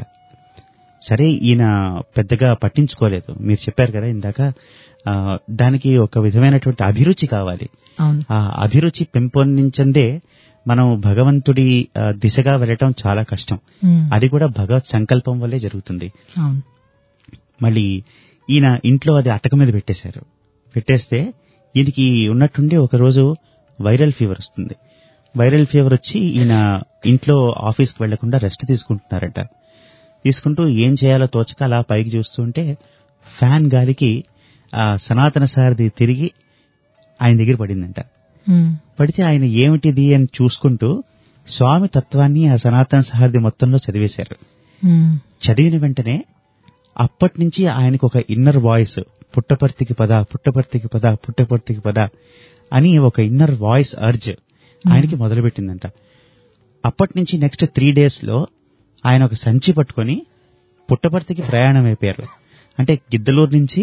సరే ఈయన పెద్దగా పట్టించుకోలేదు మీరు చెప్పారు కదా ఇందాక ఆ, దానికి ఒక విధమైనటువంటి అభిరుచి కావాలి అవును ఆ అభిరుచి పెంపొందించందే మనం భగవంతుడి ఆ, దిశగా వెళ్ళటం చాలా కష్టం హ్మ్. అది కూడా భగవత్ సంకల్పం వల్లే జరుగుతుంది అవును మళ్ళీ ఈయన ఇంట్లో అది అటక మీద పెట్టేశారు పెట్టేస్తే ఈయనకి ఉన్నట్టుండి ఒక రోజు వైరల్ ఫీవర్ వస్తుంది వైరల్ ఫీవర్ వచ్చి ఈయన ఇంట్లో ఆఫీస్కి వెళ్లకుండా రెస్ట్ తీసుకుంటున్నారట తీసుకుంటూ ఏం చేయాలో తోచక అలా పైకి చూస్తుంటే ఫ్యాన్ గాలికి ఆ సనాతన సారథి తిరిగి ఆయన దగ్గర పడిందంట హ్మ్. పడితే ఆయన ఏమిటిది అని చూసుకుంటూ స్వామి తత్వాన్ని ఆ సనాతన సారథి మొత్తంలో చదివేశారు హ్మ్. చదివిన వెంటనే అప్పటి నుంచి ఆయనకు ఒక ఇన్నర్ వాయిస్ పుట్టపర్తికి పద పుట్టపర్తికి పద పుట్టపర్తికి పద అని ఒక ఇన్నర్ వాయిస్ అర్జ్ ఆయనకి మొదలుపెట్టిందంట అప్పటి నుంచి నెక్స్ట్ త్రీ డేస్ లో ఆయన ఒక సంచి పట్టుకొని పుట్టపర్తికి ప్రయాణం అయిపోయారు అంటే గిద్దలూరు నుంచి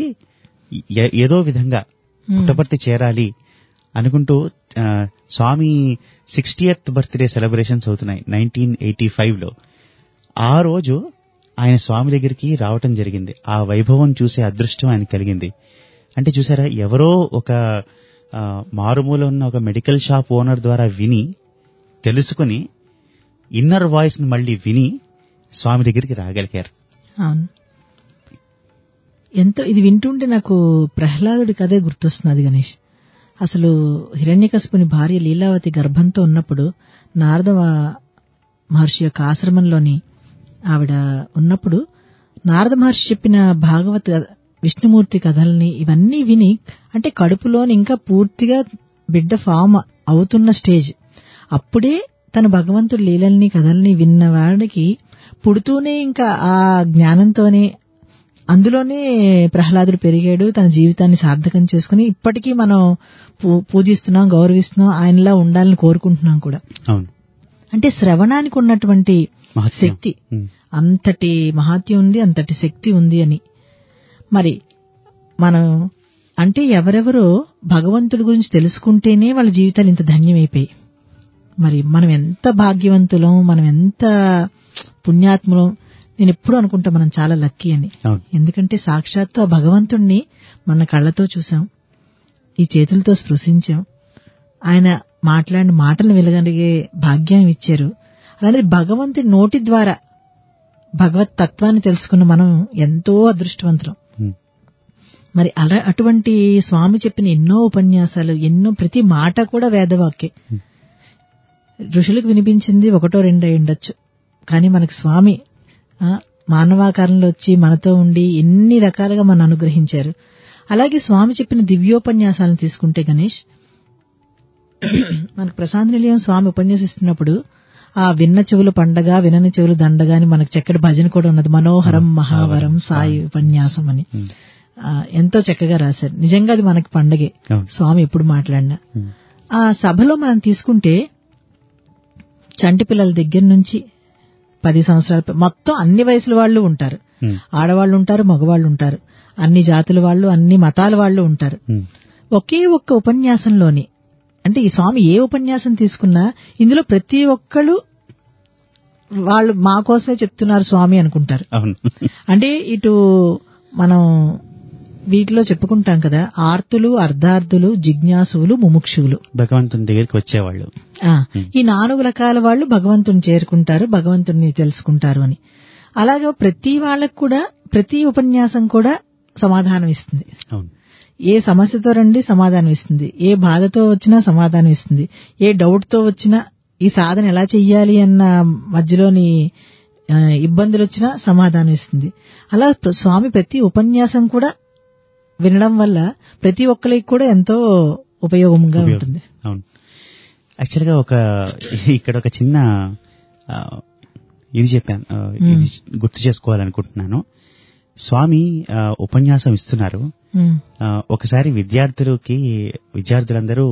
ఏ- ఏదో విధంగా పుట్టపర్తి చేరాలి అనుకుంటూ ఆ, స్వామి సిక్స్టీయత్ బర్త్డే సెలబ్రేషన్స్ అవుతున్నాయి నైన్టీన్ ఎయిటీ ఫైవ్ లో ఆ రోజు ఆయన స్వామి దగ్గరికి రావటం జరిగింది ఆ వైభవం చూసే అదృష్టం ఆయన కలిగింది అంటే చూసారా ఎవరో ఒక ఆ, మారుమూల ఉన్న ఒక మెడికల్ షాప్ ఓనర్ ద్వారా విని తెలుసుకుని ఇన్నర్ వాయిస్ ని మళ్ళీ విని స్వామి దగ్గరికి రాగలిగారు అవును ఎంతో ఇది వింటుంటే నాకు ప్రహ్లాదుడి కథే గుర్తొస్తున్నది గణేష్ అసలు హిరణ్యకశపుని భార్య లీలావతి గర్భంతో ఉన్నప్పుడు నారద వ- మహర్షి యొక్క ఆశ్రమంలోని ఆవిడ ఉన్నప్పుడు నారద మహర్షి చెప్పిన భాగవత విష్ణుమూర్తి కథల్ని ఇవన్నీ విని అంటే కడుపులోని ఇంకా పూర్తిగా బిడ్డ ఫామ్ అవుతున్న స్టేజ్ అప్పుడే తన భగవంతుడి లీలల్ని కథల్ని విన్న వాడికి పుడుతూనే ఇంకా ఆ జ్ఞానంతోనే అందులోనే ప్రహ్లాదుడు పెరిగాడు తన జీవితాన్ని సార్థకం చేసుకుని ఇప్పటికీ మనం పూ- పూజిస్తున్నాం గౌరవిస్తున్నాం ఆయనలా ఉండాలని కోరుకుంటున్నాం కూడా అవును అంటే శ్రవణానికి ఉన్నటువంటి మహత్యం. శక్తి ఉమ్. అంతటి మహాత్యం ఉంది అంతటి శక్తి ఉంది అని మరి మనం అంటే ఎవరెవరో భగవంతుడి గురించి తెలుసుకుంటేనే వాళ్ళ జీవితాలు ఇంత ధన్యమైపోయాయి మరి మనం ఎంత భాగ్యవంతులం మనం ఎంత పుణ్యాత్ములం నేను ఎప్పుడు అనుకుంటా మనం చాలా లక్కీ అని అవును ఎందుకంటే సాక్షాత్తు ఆ భగవంతుణ్ణి మన కళ్ళతో చూసాం ఈ చేతులతో స్పృశించాం ఆయన మాట్లాడిన మాటలు వినగలిగే భాగ్యం ఇచ్చారు అలాంటిది భగవంతుడి నోటి ద్వారా భగవత్ తత్వాన్ని తెలుసుకున్న మనం ఎంతో అదృష్టవంతులం ఉమ్. మరి అలా అటువంటి స్వామి చెప్పిన ఎన్నో ఉపన్యాసాలు ఎన్నో ప్రతి మాట కూడా వేదవాక్యే ఋషులకు వినిపించింది ఒకటో రెండో అయి ఉండొచ్చు కానీ మనకు స్వామి ఆ, మానవాకారంలో వచ్చి మనతో ఉండి ఎన్ని రకాలుగా మన అనుగ్రహించారు అలాగే స్వామి చెప్పిన దివ్యోపన్యాసాలను తీసుకుంటే గణేష్ మనకు ప్రశాంత్ నిలయం స్వామి ఉపన్యసిస్తున్నప్పుడు ఆ విన్న చెవులు పండగ వినని చెవులు దండగా అని మనకు చక్కటి భజన కూడా ఉన్నది మనోహరం మహావరం సాయి ఉపన్యాసం అని ఉమ్. ఆ, ఎంతో చక్కగా రాశారు నిజంగా అది మనకి పండగే అవును స్వామి ఎప్పుడు మాట్లాడినా ఉమ్. ఆ సభలో మనం తీసుకుంటే చంటి పిల్లల దగ్గర నుంచి పది సంవత్సరాల పై- మొత్తం అన్ని వయసుల వాళ్ళు ఉంటారు ఉమ్. ఆడవాళ్ళు ఉంటారు మగవాళ్ళు ఉంటారు అన్ని జాతుల వాళ్ళు అన్ని మతాల వాళ్ళు ఉంటారు ఉమ్. ఒకే ఒక్క ఉపన్యాసంలోని అంటే ఈ స్వామి ఏ ఉపన్యాసం తీసుకున్నా ఇందులో ప్రతి ఒక్కళ్ళు వాళ్ళు మా కోసమే చెప్తున్నారు స్వామి అనుకుంటారు అవును అంటే ఇటు మనం వీటిలో చెప్పుకుంటాం కదా ఆర్తులు అర్ధార్థులు జిజ్ఞాసువులు ముముక్షువులు భగవంతుని దగ్గరికి వచ్చేవాళ్ళు ఆ, ఈ నాలుగు రకాల వాళ్ళు భగవంతుని చేరుకుంటారు భగవంతుని తెలుసుకుంటారు అని అలాగే ప్రతి వాళ్ళకు కూడా ప్రతి ఉపన్యాసం కూడా సమాధానం ఇస్తుంది అవును ఏ సమస్యతో రండి సమాధానం ఇస్తుంది ఏ బాధతో వచ్చినా సమాధానం ఇస్తుంది ఏ డౌట్ తో వచ్చినా ఈ సాధన ఎలా చెయ్యాలి అన్న మధ్యలోని ఆ, ఇబ్బందులు వచ్చినా సమాధానం ఇస్తుంది అలా ప్ర- స్వామి ప్రతి ఉపన్యాసం కూడా వినడం వల్ల ప్రతి ఒక్కరికి కూడా ఎంతో ఉపయోగంగా ఉపయోగం. ఉంటుంది అవును యాక్చువల్ గా ఒక ఇక్కడ ఒక చిన్న ఆ, ఇది చెప్పాను ఆ, ఇది గుర్తు చేసుకోవాలనుకుంటున్నాను స్వామి ఆ, ఉపన్యాసం ఇస్తున్నారు ఉమ్, ఆ, ఒకసారి విద్యార్థులకి విద్యార్థులందరూ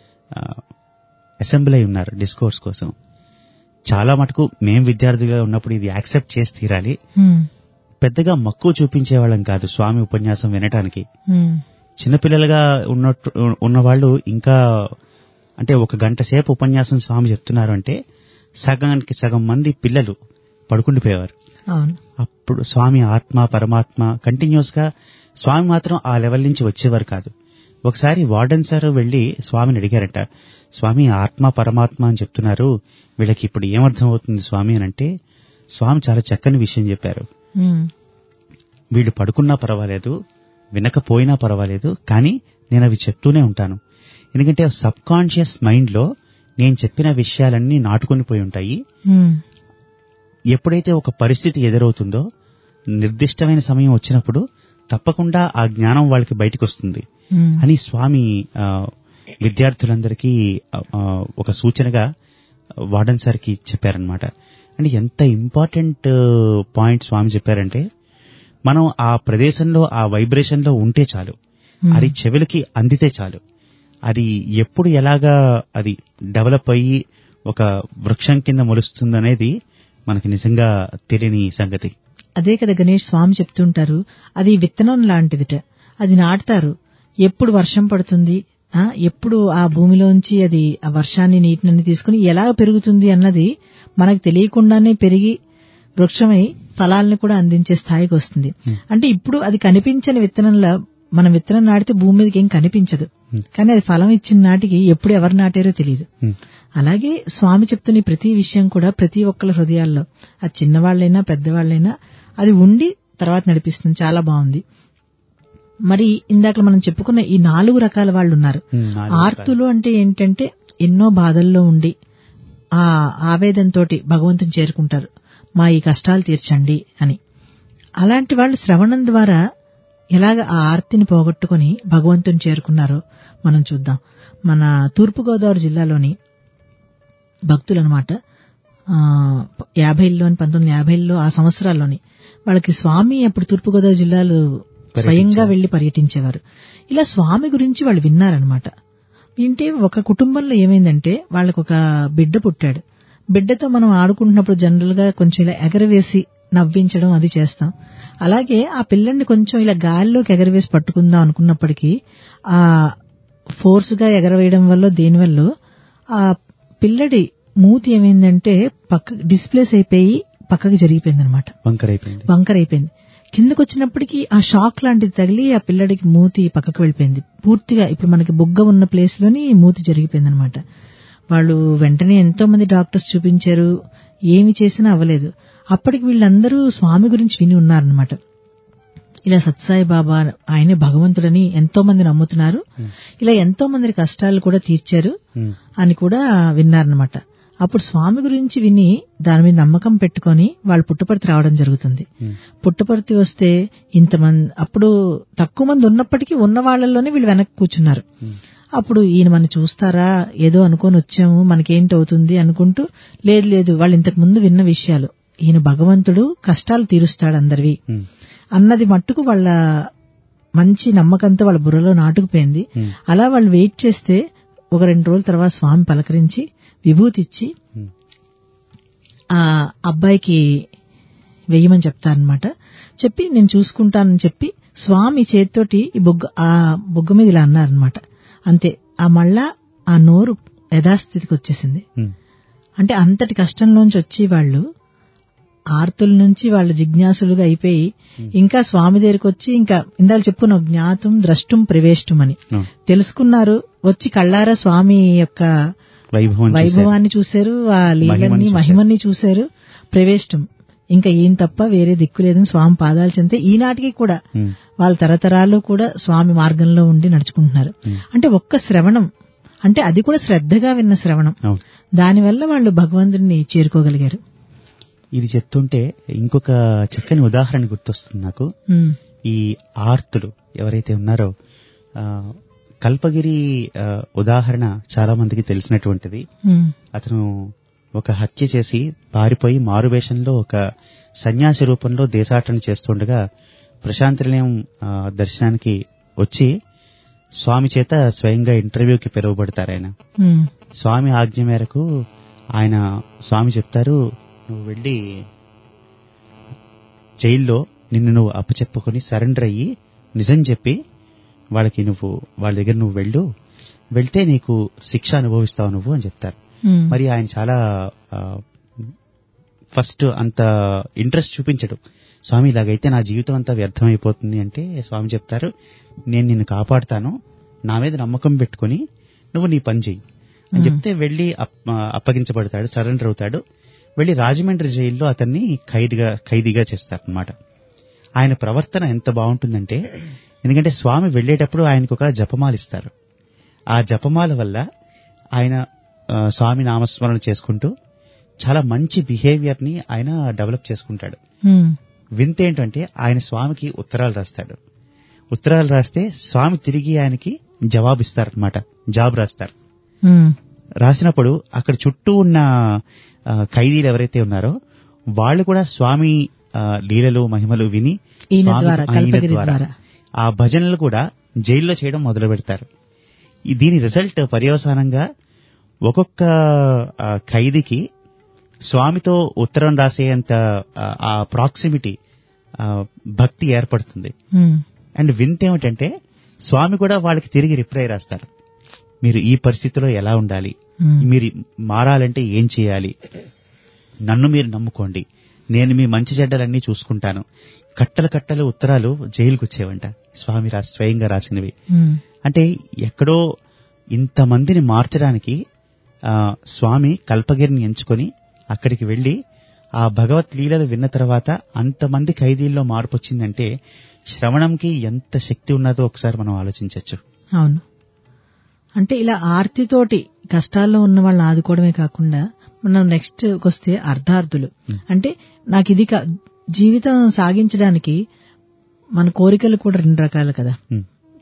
అసెంబ్లీ అయి ఉన్నారు డిస్కోర్స్ కోసం చాలా మటుకు మేం విద్యార్థులుగా ఉన్నప్పుడు ఇది యాక్సెప్ట్ చేసి తీరాలి ఉమ్, పెద్దగా మక్కువ చూపించేవాళ్ళం కాదు స్వామి ఉపన్యాసం వినటానికి ఉమ్, చిన్నపిల్లలుగా ఉన్నట్టు ఉన్నవాళ్ళు ఇంకా అంటే ఒక గంట సేపు ఉపన్యాసం స్వామి చెప్తున్నారు అంటే సగానికి సగం మంది పిల్లలు పడుకుండిపోయేవారు అవును అప్పుడు స్వామి ఆత్మ పరమాత్మ కంటిన్యూస్ గా స్వామి మాత్రం ఆ లెవెల్ నుంచి వచ్చేవారు కాదు ఒకసారి వార్డెన్ సార్ వెళ్లి స్వామిని అడిగారట స్వామి ఆత్మ పరమాత్మ అని చెప్తున్నారు వీళ్ళకి ఇప్పుడు ఏమర్థం అవుతుంది స్వామి అని అంటే స్వామి చాలా చక్కని విషయం చెప్పారు ఉమ్, వీళ్ళు పడుకున్నా పర్వాలేదు వినకపోయినా పర్వాలేదు కానీ నేను అవి చెప్తూనే ఉంటాను ఎందుకంటే సబ్ కాన్షియస్ మైండ్ లో నేను చెప్పిన విషయాలన్నీ నాటుకొని పోయి ఉంటాయి ఉమ్, ఎప్పుడైతే ఒక పరిస్థితి ఎదురవుతుందో నిర్దిష్టమైన సమయం వచ్చినప్పుడు తప్పకుండా ఆ జ్ఞానం వాళ్ళకి బయటకు వస్తుంది ఉమ్, అని స్వామి ఆ, విద్యార్థులందరికీ ఆ, ఆ, ఒక సూచనగా వార్డన్ సార్కి చెప్పారనమాట అంటే ఎంత ఇంపార్టెంట్ పాయింట్ స్వామి చెప్పారంటే మనం ఆ ప్రదేశంలో ఆ వైబ్రేషన్ లో ఉంటే చాలు అది చెవులకి అందితే చాలు అది ఎప్పుడు ఎలాగా అది డెవలప్ అయ్యి ఒక వృక్షం కింద మొలుస్తుందనేది మనకి నిజంగా తెలియని సంగతి అదే కదా గణేష్ స్వామి చెప్తుంటారు అది విత్తనం లాంటిదిట అది నాటుతారు ఎప్పుడు వర్షం పడుతుంది ఆ ఎప్పుడు ఆ భూమిలోంచి అది ఆ వర్షాన్ని నీటిని తీసుకుని ఎలా పెరుగుతుంది అన్నది మనకు తెలియకుండానే పెరిగి వృక్షమై ఫలాలను కూడా అందించే స్థాయికి వస్తుంది అంటే ఇప్పుడు అది కనిపించని విత్తనంలా మనం విత్తనం నాటితే భూమి మీదకి ఏం కనిపించదు కానీ అది ఫలం ఇచ్చిన నాటికి ఎప్పుడు ఎవరు నాటారో తెలియదు హ్మ్. అలాగే స్వామి చెప్తున్న ఈ ప్రతి విషయం కూడా ప్రతి ఒక్కళ్ళ హృదయాల్లో అది చిన్నవాళ్ళైనా పెద్దవాళ్ళైనా అది ఉండి తర్వాత నడిపిస్తుంది చాలా బాగుంది మరి ఇందాక మనం చెప్పుకున్న ఈ నాలుగు రకాల వాళ్ళు ఉన్నారు హ్మ్, నాలుగు ఆర్తులు అంటే ఏంటంటే ఎన్నో బాధల్లో ఉండి ఆ ఆవేదంతోటి భగవంతుని చేరుకుంటారు మా ఈ కష్టాలు తీర్చండి అని అలాంటి వాళ్ళు శ్రవణం ద్వారా ఎలాగ ఆ ఆర్తిని పోగొట్టుకుని భగవంతుని చేరుకున్నారో మనం చూద్దాం మన తూర్పుగోదావరి జిల్లాలోని భక్తులు అనమాట యాభైలోని పంతొమ్మిది యాభైలో ఆ సంవత్సరాల్లోని వాళ్ళకి స్వామి అప్పుడు తూర్పుగోదావరి జిల్లాలో స్వయంగా వెళ్లి పర్యటించేవారు ఇలా స్వామి గురించి వాళ్ళు విన్నారనమాట వింటే ఒక కుటుంబంలో ఏమైందంటే వాళ్ళకు ఒక బిడ్డ పుట్టాడు బిడ్డతో మనం ఆడుకుంటున్నప్పుడు జనరల్ గా కొంచెం ఇలా ఎగరవేసి నవ్వించడం అది చేస్తాం అలాగే ఆ పిల్లని కొంచెం ఇలా గాలిలోకి ఎగరవేసి పట్టుకుందాం అనుకున్నప్పటికీ ఆ ఫోర్స్ గా ఎగరవేయడం వల్ల దేనివల్ల ఆ పిల్లడి మూతి ఏమైందంటే పక్క డిస్ప్లేస్ అయిపోయి పక్కకి జరిగిపోయింది అనమాట వంకర్ అయిపోయింది వంకర్ అయిపోయింది కిందకు వచ్చినప్పటికీ ఆ షాక్ లాంటిది తగిలి ఆ పిల్లడికి మూతి పక్కకు వెళ్ళిపోయింది పూర్తిగా ఇప్పుడు మనకి బుగ్గ ఉన్న ప్లేస్ లోని మూతి జరిగిపోయింది అనమాట వాళ్ళు వెంటనే ఎంతో మంది డాక్టర్స్ చూపించారు ఏమి చేసినా అవ్వలేదు అప్పటికి వీళ్ళందరూ స్వామి గురించి విని ఉన్నారనమాట ఇలా సత్సాయి బాబా ఆయనే భగవంతుడని ఎంతో మంది నమ్ముతున్నారు ఇలా ఎంతో మంది కష్టాలు కూడా తీర్చారు ఉమ్, అని కూడా విన్నారనమాట అప్పుడు స్వామి గురించి విని దాని మీద నమ్మకం పెట్టుకొని వాళ్ళు పుట్టపర్తి రావడం జరుగుతుంది ఉమ్, పుట్టపర్తి వస్తే ఇంతమంది అప్పుడు తక్కువ మంది ఉన్నప్పటికీ ఉన్న వాళ్ళలోనే వీళ్ళు వెనక్కి కూర్చున్నారు ఉమ్, అప్పుడు ఈయన మన చూస్తారా ఏదో అనుకొని వచ్చాము మనకేంటి అవుతుంది అనుకుంటూ లేదు లేదు వాళ్ళు ఇంతకు ముందు విన్న విషయాలు ఈయన భగవంతుడు కష్టాలు తీరుస్తాడు అందరివి ఉమ్, అన్నది మట్టుకు వాళ్ళ మంచి నమ్మకంతో వాళ్ళ బుర్రలో నాటుకుపోయింది ఉమ్, అలా వాళ్ళు వెయిట్ చేస్తే ఒక రెండు రోజుల తర్వాత స్వామి పలకరించి విభూతి ఇచ్చి ఉమ్, ఆ అబ్బాయికి వెయ్యమని చెప్తారనమాట చెప్పి నేను చూసుకుంటానని చెప్పి స్వామి చేతితోటి ఈ బొగ్గ ఆ బొగ్గ మీద ఇలా అన్నారనమాట అంతే ఆ మళ్ళా ఆ నోరు యథాస్థితికి వచ్చేసింది ఉమ్, అంటే అంతటి కష్టంలోంచి వచ్చి వాళ్ళు ఆర్తుల నుంచి వాళ్ళు జిజ్ఞాసులుగా అయిపోయి ఇంకా స్వామి దగ్గరికి వచ్చి ఇంకా ఇందాక చెప్పుకున్న జ్ఞాతం ద్రష్టం ప్రవేష్టం అని అవును. తెలుసుకున్నారు వచ్చి కళ్ళారా స్వామి యొక్క వైభవం చూశారు. వైభవాన్ని చూశారు ఆ లీలన్నీ మహిమని చూశారు. మహిమని చూశారు ప్రవేష్టం ఇంకా ఏం తప్ప వేరే దిక్కు లేదని స్వామి పాదాలు చెందితే ఈనాటికి కూడా ఉమ్, వాళ్ళ తరతరాలు కూడా స్వామి మార్గంలో ఉండి నడుచుకుంటున్నారు Hmm. అంటే ఒక్క శ్రవణం అంటే అది కూడా శ్రద్ధగా విన్న శ్రవణం అవును దానివల్ల వాళ్ళు భగవంతుడిని చేరుకోగలిగారు ఇది చెప్తుంటే ఇంకొక చక్కని ఉదాహరణ గుర్తొస్తుంది నాకు ఉమ్, ఈ ఆర్తులు ఎవరైతే ఉన్నారో ఆ, కల్పగిరి ఆ, ఉదాహరణ చాలా మందికి తెలిసినటువంటిది ఉమ్, అతను ఒక హత్య చేసి పారిపోయి మారువేషంలో ఒక సన్యాసి రూపంలో దేశాటన చేస్తుండగా ప్రశాంతి నిలయం ఆ, దర్శనానికి వచ్చి స్వామి చేత స్వయంగా ఇంటర్వ్యూకి పిలువబడతారు ఆయన ఉమ్, స్వామి ఆజ్ఞ మేరకు ఆయన స్వామి చెప్తారు నువ్వు వెళ్ళి జైల్లో నిన్ను నువ్వు అప్పచెప్పుకొని సరెండర్ అయ్యి నిజం చెప్పి వాళ్ళకి నువ్వు వాళ్ళ దగ్గర నువ్వు వెళ్ళు వెళ్తే నీకు శిక్ష అనుభవిస్తావు నువ్వు అని చెప్తారు ఉమ్, మరి ఆయన చాలా ఫస్ట్ అంత ఇంట్రెస్ట్ చూపించడు స్వామి ఇలాగైతే నా జీవితం అంతా వ్యర్థమైపోతుంది అంటే స్వామి చెప్తారు నేను నిన్ను కాపాడుతాను నా మీద నమ్మకం పెట్టుకొని నువ్వు నీ పని చెయ్యి అని చెప్తే వెళ్ళి అప్- అప్పగించబడతాడు సరెండర్ అవుతాడు వెళ్ళి రాజమండ్రి జైల్లో అతన్ని ఖైదీగా ఖైదీగా చేస్తారనమాట ఆయన ప్రవర్తన ఎంత బాగుంటుందంటే ఎందుకంటే స్వామి వెళ్ళేటప్పుడు ఆయనకు ఒక జపమాల ఇస్తారు ఆ జపమాల వల్ల ఆయన ఆ, స్వామి నామస్మరణ చేసుకుంటూ చాలా మంచి బిహేవియర్ ని ఆయన డెవలప్ చేసుకుంటాడు ఉమ్, వింత ఏంటంటే ఆయన స్వామికి ఉత్తరాలు రాస్తాడు ఉత్తరాలు రాస్తే స్వామి తిరిగి ఆయనకి జవాబు ఇస్తారనమాట జాబ్ రాస్తారు ఉమ్, రాసినప్పుడు అక్కడ చుట్టూ ఉన్న ఆ, ఖైదీలు ఎవరైతే ఉన్నారో వాళ్ళు కూడా స్వామి ఆ, లీలలు మహిమలు విని ఈయన స్వామి- ద్వారా, ఆ, ఈయన కల్పగిరి ద్వారా. ఆ భజనలు కూడా జైల్లో చేయడం మొదలు పెడతారు ఈ దీని రిజల్ట్ పర్యవసానంగా ఒక్కొక్క ఆ, ఖైదీకి స్వామితో ఉత్తరం రాసేంత ఆ, ఆ ప్రాక్సిమిటీ భక్తి ఏర్పడుతుంది ఉమ్, అండ్ వింత ఏమిటంటే స్వామి కూడా వాళ్ళకి తిరిగి రిప్లై రాస్తారు మీరు ఈ పరిస్థితిలో ఎలా ఉండాలి ఉమ్, మీరు మారాలంటే ఏం చేయాలి నన్ను మీరు నమ్ముకోండి నేను మీ మంచి చెడ్డలన్నీ చూసుకుంటాను కట్టలు కట్టలు ఉత్తరాలు జైలుకు వచ్చేవంట స్వామి రా స్వయంగా రాసినవి ఉమ్, అంటే ఎక్కడో ఇంతమందిని మార్చడానికి ఆ, స్వామి కల్పగిరిని ఎంచుకొని అక్కడికి వెళ్లి ఆ భగవత్ లీలలు విన్న తర్వాత అంతమంది ఖైదీల్లో మార్పు వచ్చిందంటే శ్రవణంకి ఎంత శక్తి ఉన్నదో ఒకసారి మనం ఆలోచించవచ్చు అవును అంటే ఇలా ఆర్తితోటి కష్టాల్లో ఉన్న వాళ్ళని ఆదుకోవడమే కాకుండా మనం నెక్స్ట్ వస్తే అర్ధార్థులు అంటే నాకు ఇది కా- జీవితం సాగించడానికి మన కోరికలు కూడా రెండు రకాలు కదా ఉమ్,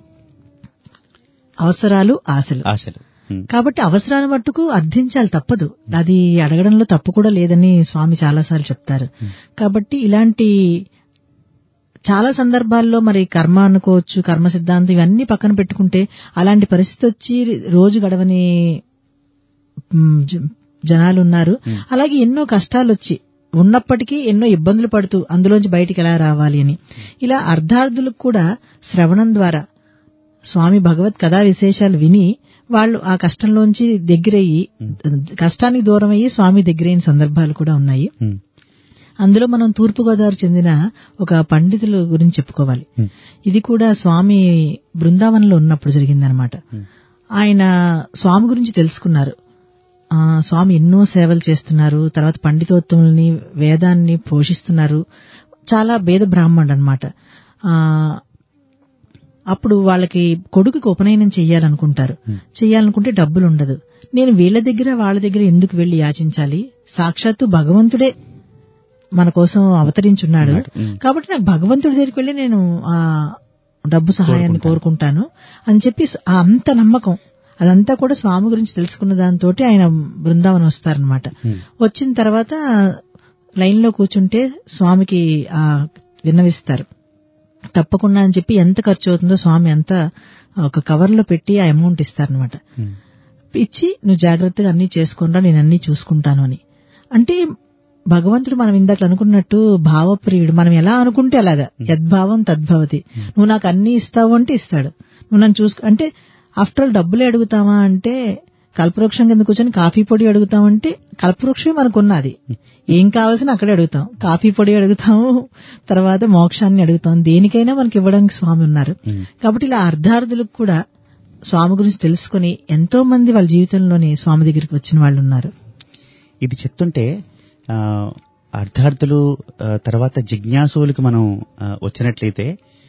అవసరాలు ఆశలు ఆశలు ఉమ్, కాబట్టి అవసరాన్ని మట్టుకు అర్థించాలి తప్పదు అది అడగడంలో తప్పు కూడా లేదని స్వామి చాలాసార్లు చెప్తారు కాబట్టి ఇలాంటి చాలా సందర్భాల్లో మరి కర్మ అనుకోవచ్చు కర్మ సిద్ధాంతం ఇవన్నీ పక్కన పెట్టుకుంటే అలాంటి పరిస్థితి వచ్చి రోజు గడవని మ్, జ- జనాలు ఉన్నారు అలాగే ఎన్నో కష్టాలు వచ్చి ఉన్నప్పటికీ ఎన్నో ఇబ్బందులు పడుతూ అందులోంచి బయటికి ఎలా రావాలి అని ఇలా అర్ధార్థులకు కూడా శ్రవణం ద్వారా స్వామి భగవత్ కథా విశేషాలు విని వాళ్ళు ఆ కష్టంలోంచి దగ్గరయ్యి కష్టానికి దూరం అయ్యి స్వామి దగ్గరైన సందర్భాలు కూడా ఉన్నాయి ఉమ్, అందులో మనం తూర్పుగోదావరి చెందిన ఒక పండితుల గురించి చెప్పుకోవాలి Hmm. ఇది కూడా స్వామి బృందావనంలో ఉన్నప్పుడు జరిగిందనమాట ఆయన స్వామి గురించి తెలుసుకున్నారు ఆ, స్వామి ఎన్నో సేవలు చేస్తున్నారు తర్వాత పండితోత్తముల్ని వేదాన్ని పోషిస్తున్నారు చాలా భేద బ్రాహ్మణుడు అనమాట అప్పుడు వాళ్ళకి కొడుకుకి ఉపనయనం చెయ్యాలనుకుంటారు చెయ్యాలనుకుంటే డబ్బులు ఉండదు నేను వీళ్ళ దగ్గర వాళ్ళ దగ్గర ఎందుకు వెళ్లి యాచించాలి సాక్షాత్తు భగవంతుడే మన కోసం అవతరించున్నాడు కాబట్టి నాకు భగవంతుడి దగ్గరికి వెళ్ళి నేను ఆ డబ్బు సహాయాన్ని కోరుకుంటాను అని చెప్పి స- ఆ అంత నమ్మకం అదంతా కూడా స్వామి గురించి తెలుసుకున్న దాంతో ఆయన బృందావనం వస్తారనమాట వచ్చిన తర్వాత లైన్ లో కూర్చుంటే స్వామికి ఆ విన్నవిస్తారు తప్పకుండా అని చెప్పి ఎంత ఖర్చు అవుతుందో స్వామి అంత ఒక కవర్ లో పెట్టి ఆ అమౌంట్ ఇస్తారనమాట ఉమ్, ఇచ్చి నువ్వు జాగ్రత్తగా అన్ని చేసుకుంటా నేను అన్ని చూసుకుంటాను అని అంటే భగవంతుడు మనం ఇందాక అనుకున్నట్టు భావప్రియుడు మనం ఎలా అనుకుంటే అలాగా యద్భావం తద్భవతి నువ్వు నాకు అన్ని ఇస్తావు అంటే ఇస్తాడు నువ్వు నన్ను చూసుకో అంటే ఆఫ్టర్ ఆల్ డబ్బులే అడుగుతావా అంటే కల్పవృక్షం కింద కూర్చొని కాఫీ పొడి అడుగుతామంటే కల్పవృక్షమే మనకు ఉన్నది ఏం కావాల్సిన అక్కడే అడుగుతాం కాఫీ పొడి అడుగుతాము తర్వాత మోక్షాన్ని అడుగుతాం దేనికైనా మనకి ఇవ్వడానికి స్వామి ఉన్నారు కాబట్టి ఇలా అర్ధార్థులకు కూడా స్వామి గురించి తెలుసుకుని ఎంతో మంది వాళ్ళ జీవితంలోని స్వామి దగ్గరికి వచ్చిన వాళ్ళు ఉన్నారు ఇది చెప్తుంటే ఆ, అర్థార్థులు ఆ, తర్వాత జిజ్ఞాసువులకు మనం ఆ, వచ్చినట్లయితే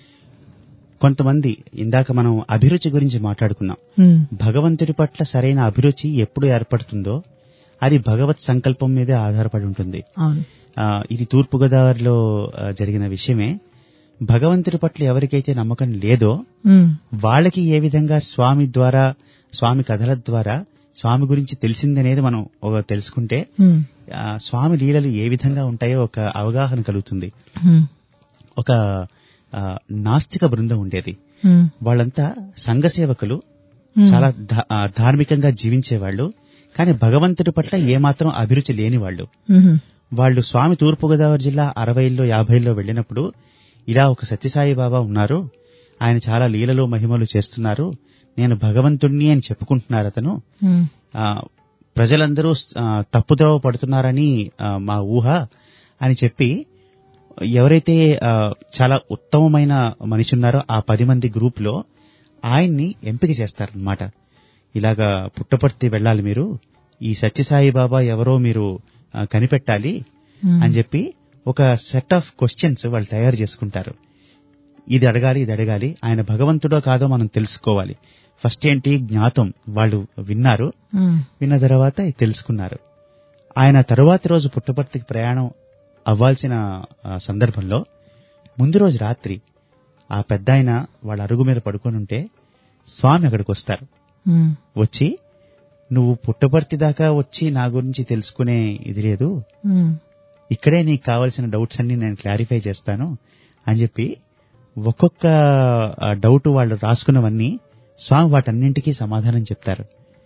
కొంతమంది ఇందాక మనం అభిరుచి గురించి మాట్లాడుకున్నాం ఉమ్, భగవంతుడి పట్ల సరైన అభిరుచి ఎప్పుడు ఏర్పడుతుందో అది భగవత్ సంకల్పం మీదే ఆధారపడి ఉంటుంది అవును ఆ, ఇది తూర్పుగోదావరిలో ఆ, జరిగిన విషయమే భగవంతుడి పట్ల ఎవరికైతే నమ్మకం లేదో ఉమ్, వాళ్ళకి ఏ విధంగా స్వామి ద్వారా స్వామి కథల ద్వారా స్వామి గురించి తెలిసిందనేది మనం ఒక తెలుసుకుంటే ఉమ్, ఆ, స్వామి లీలలు ఏ విధంగా ఉంటాయో ఒక అవగాహన కలుగుతుంది ఉమ్, ఒక ఆ, నాస్తిక బృందం ఉండేది ఉమ్, వాళ్ళంతా సంఘ సేవకులు ఉమ్, చాలా ధా- ఆ, ధార్మికంగా జీవించేవాళ్ళు కానీ భగవంతుడి పట్ల ఏమాత్రం అభిరుచి లేని వాళ్ళు ఉమ్, వాళ్ళు స్వామి తూర్పుగోదావరి జిల్లా అరవైల్లో యాభైల్లో వెళ్ళినప్పుడు ఇలా ఒక సత్యసాయి బాబా ఉన్నారు ఆయన చాలా లీలలు మహిమలు చేస్తున్నారు నేను భగవంతుణ్ణి అని చెప్పుకుంటున్నారు అతను ఉమ్, ఆ, ప్రజలందరూ ఆ, తప్పుదోవ పడుతున్నారని ఆ, మా ఊహ అని చెప్పి ఎవరైతే ఆ, చాలా ఉత్తమమైన మనిషి ఉన్నారో ఆ పది మంది గ్రూప్ లో ఆయన్ని ఎంపిక చేస్తారనమాట ఇలాగా పుట్టపర్తి వెళ్ళాలి మీరు ఈ సత్యసాయి బాబా ఎవరో మీరు ఆ, కనిపెట్టాలి ఉమ్, అని చెప్పి ఒక సెట్ ఆఫ్ క్వశ్చన్స్ వాళ్ళు తయారు చేసుకుంటారు ఇది అడగాలి ఇది అడగాలి ఆయన భగవంతుడో కాదో మనం తెలుసుకోవాలి ఫస్ట్ ఏంటి జ్ఞాతం వాళ్ళు విన్నారు ఉమ్, విన్న తర్వాత ఇది తెలుసుకున్నారు ఆయన తరువాతి రోజు పుట్టపర్తికి ప్రయాణం అవ్వాల్సిన ఆ, సందర్భంలో ముందు రోజు రాత్రి ఆ పెద్ద ఆయన వాళ్ళ అరుగు మీద పడుకొని ఉంటే స్వామి అక్కడికి వస్తారు ఉమ్, వచ్చి నువ్వు పుట్టపర్తి దాకా వచ్చి నా గురించి తెలుసుకునే ఇది లేదు ఉమ్, ఇక్కడే నీకు కావాల్సిన డౌట్స్ అన్ని నేను క్లారిఫై చేస్తాను అని చెప్పి ఒక్కొక్క ఆ, డౌట్ వాళ్ళు రాసుకున్నవన్నీ స్వామి వాటన్నింటికీ సమాధానం చెప్తారు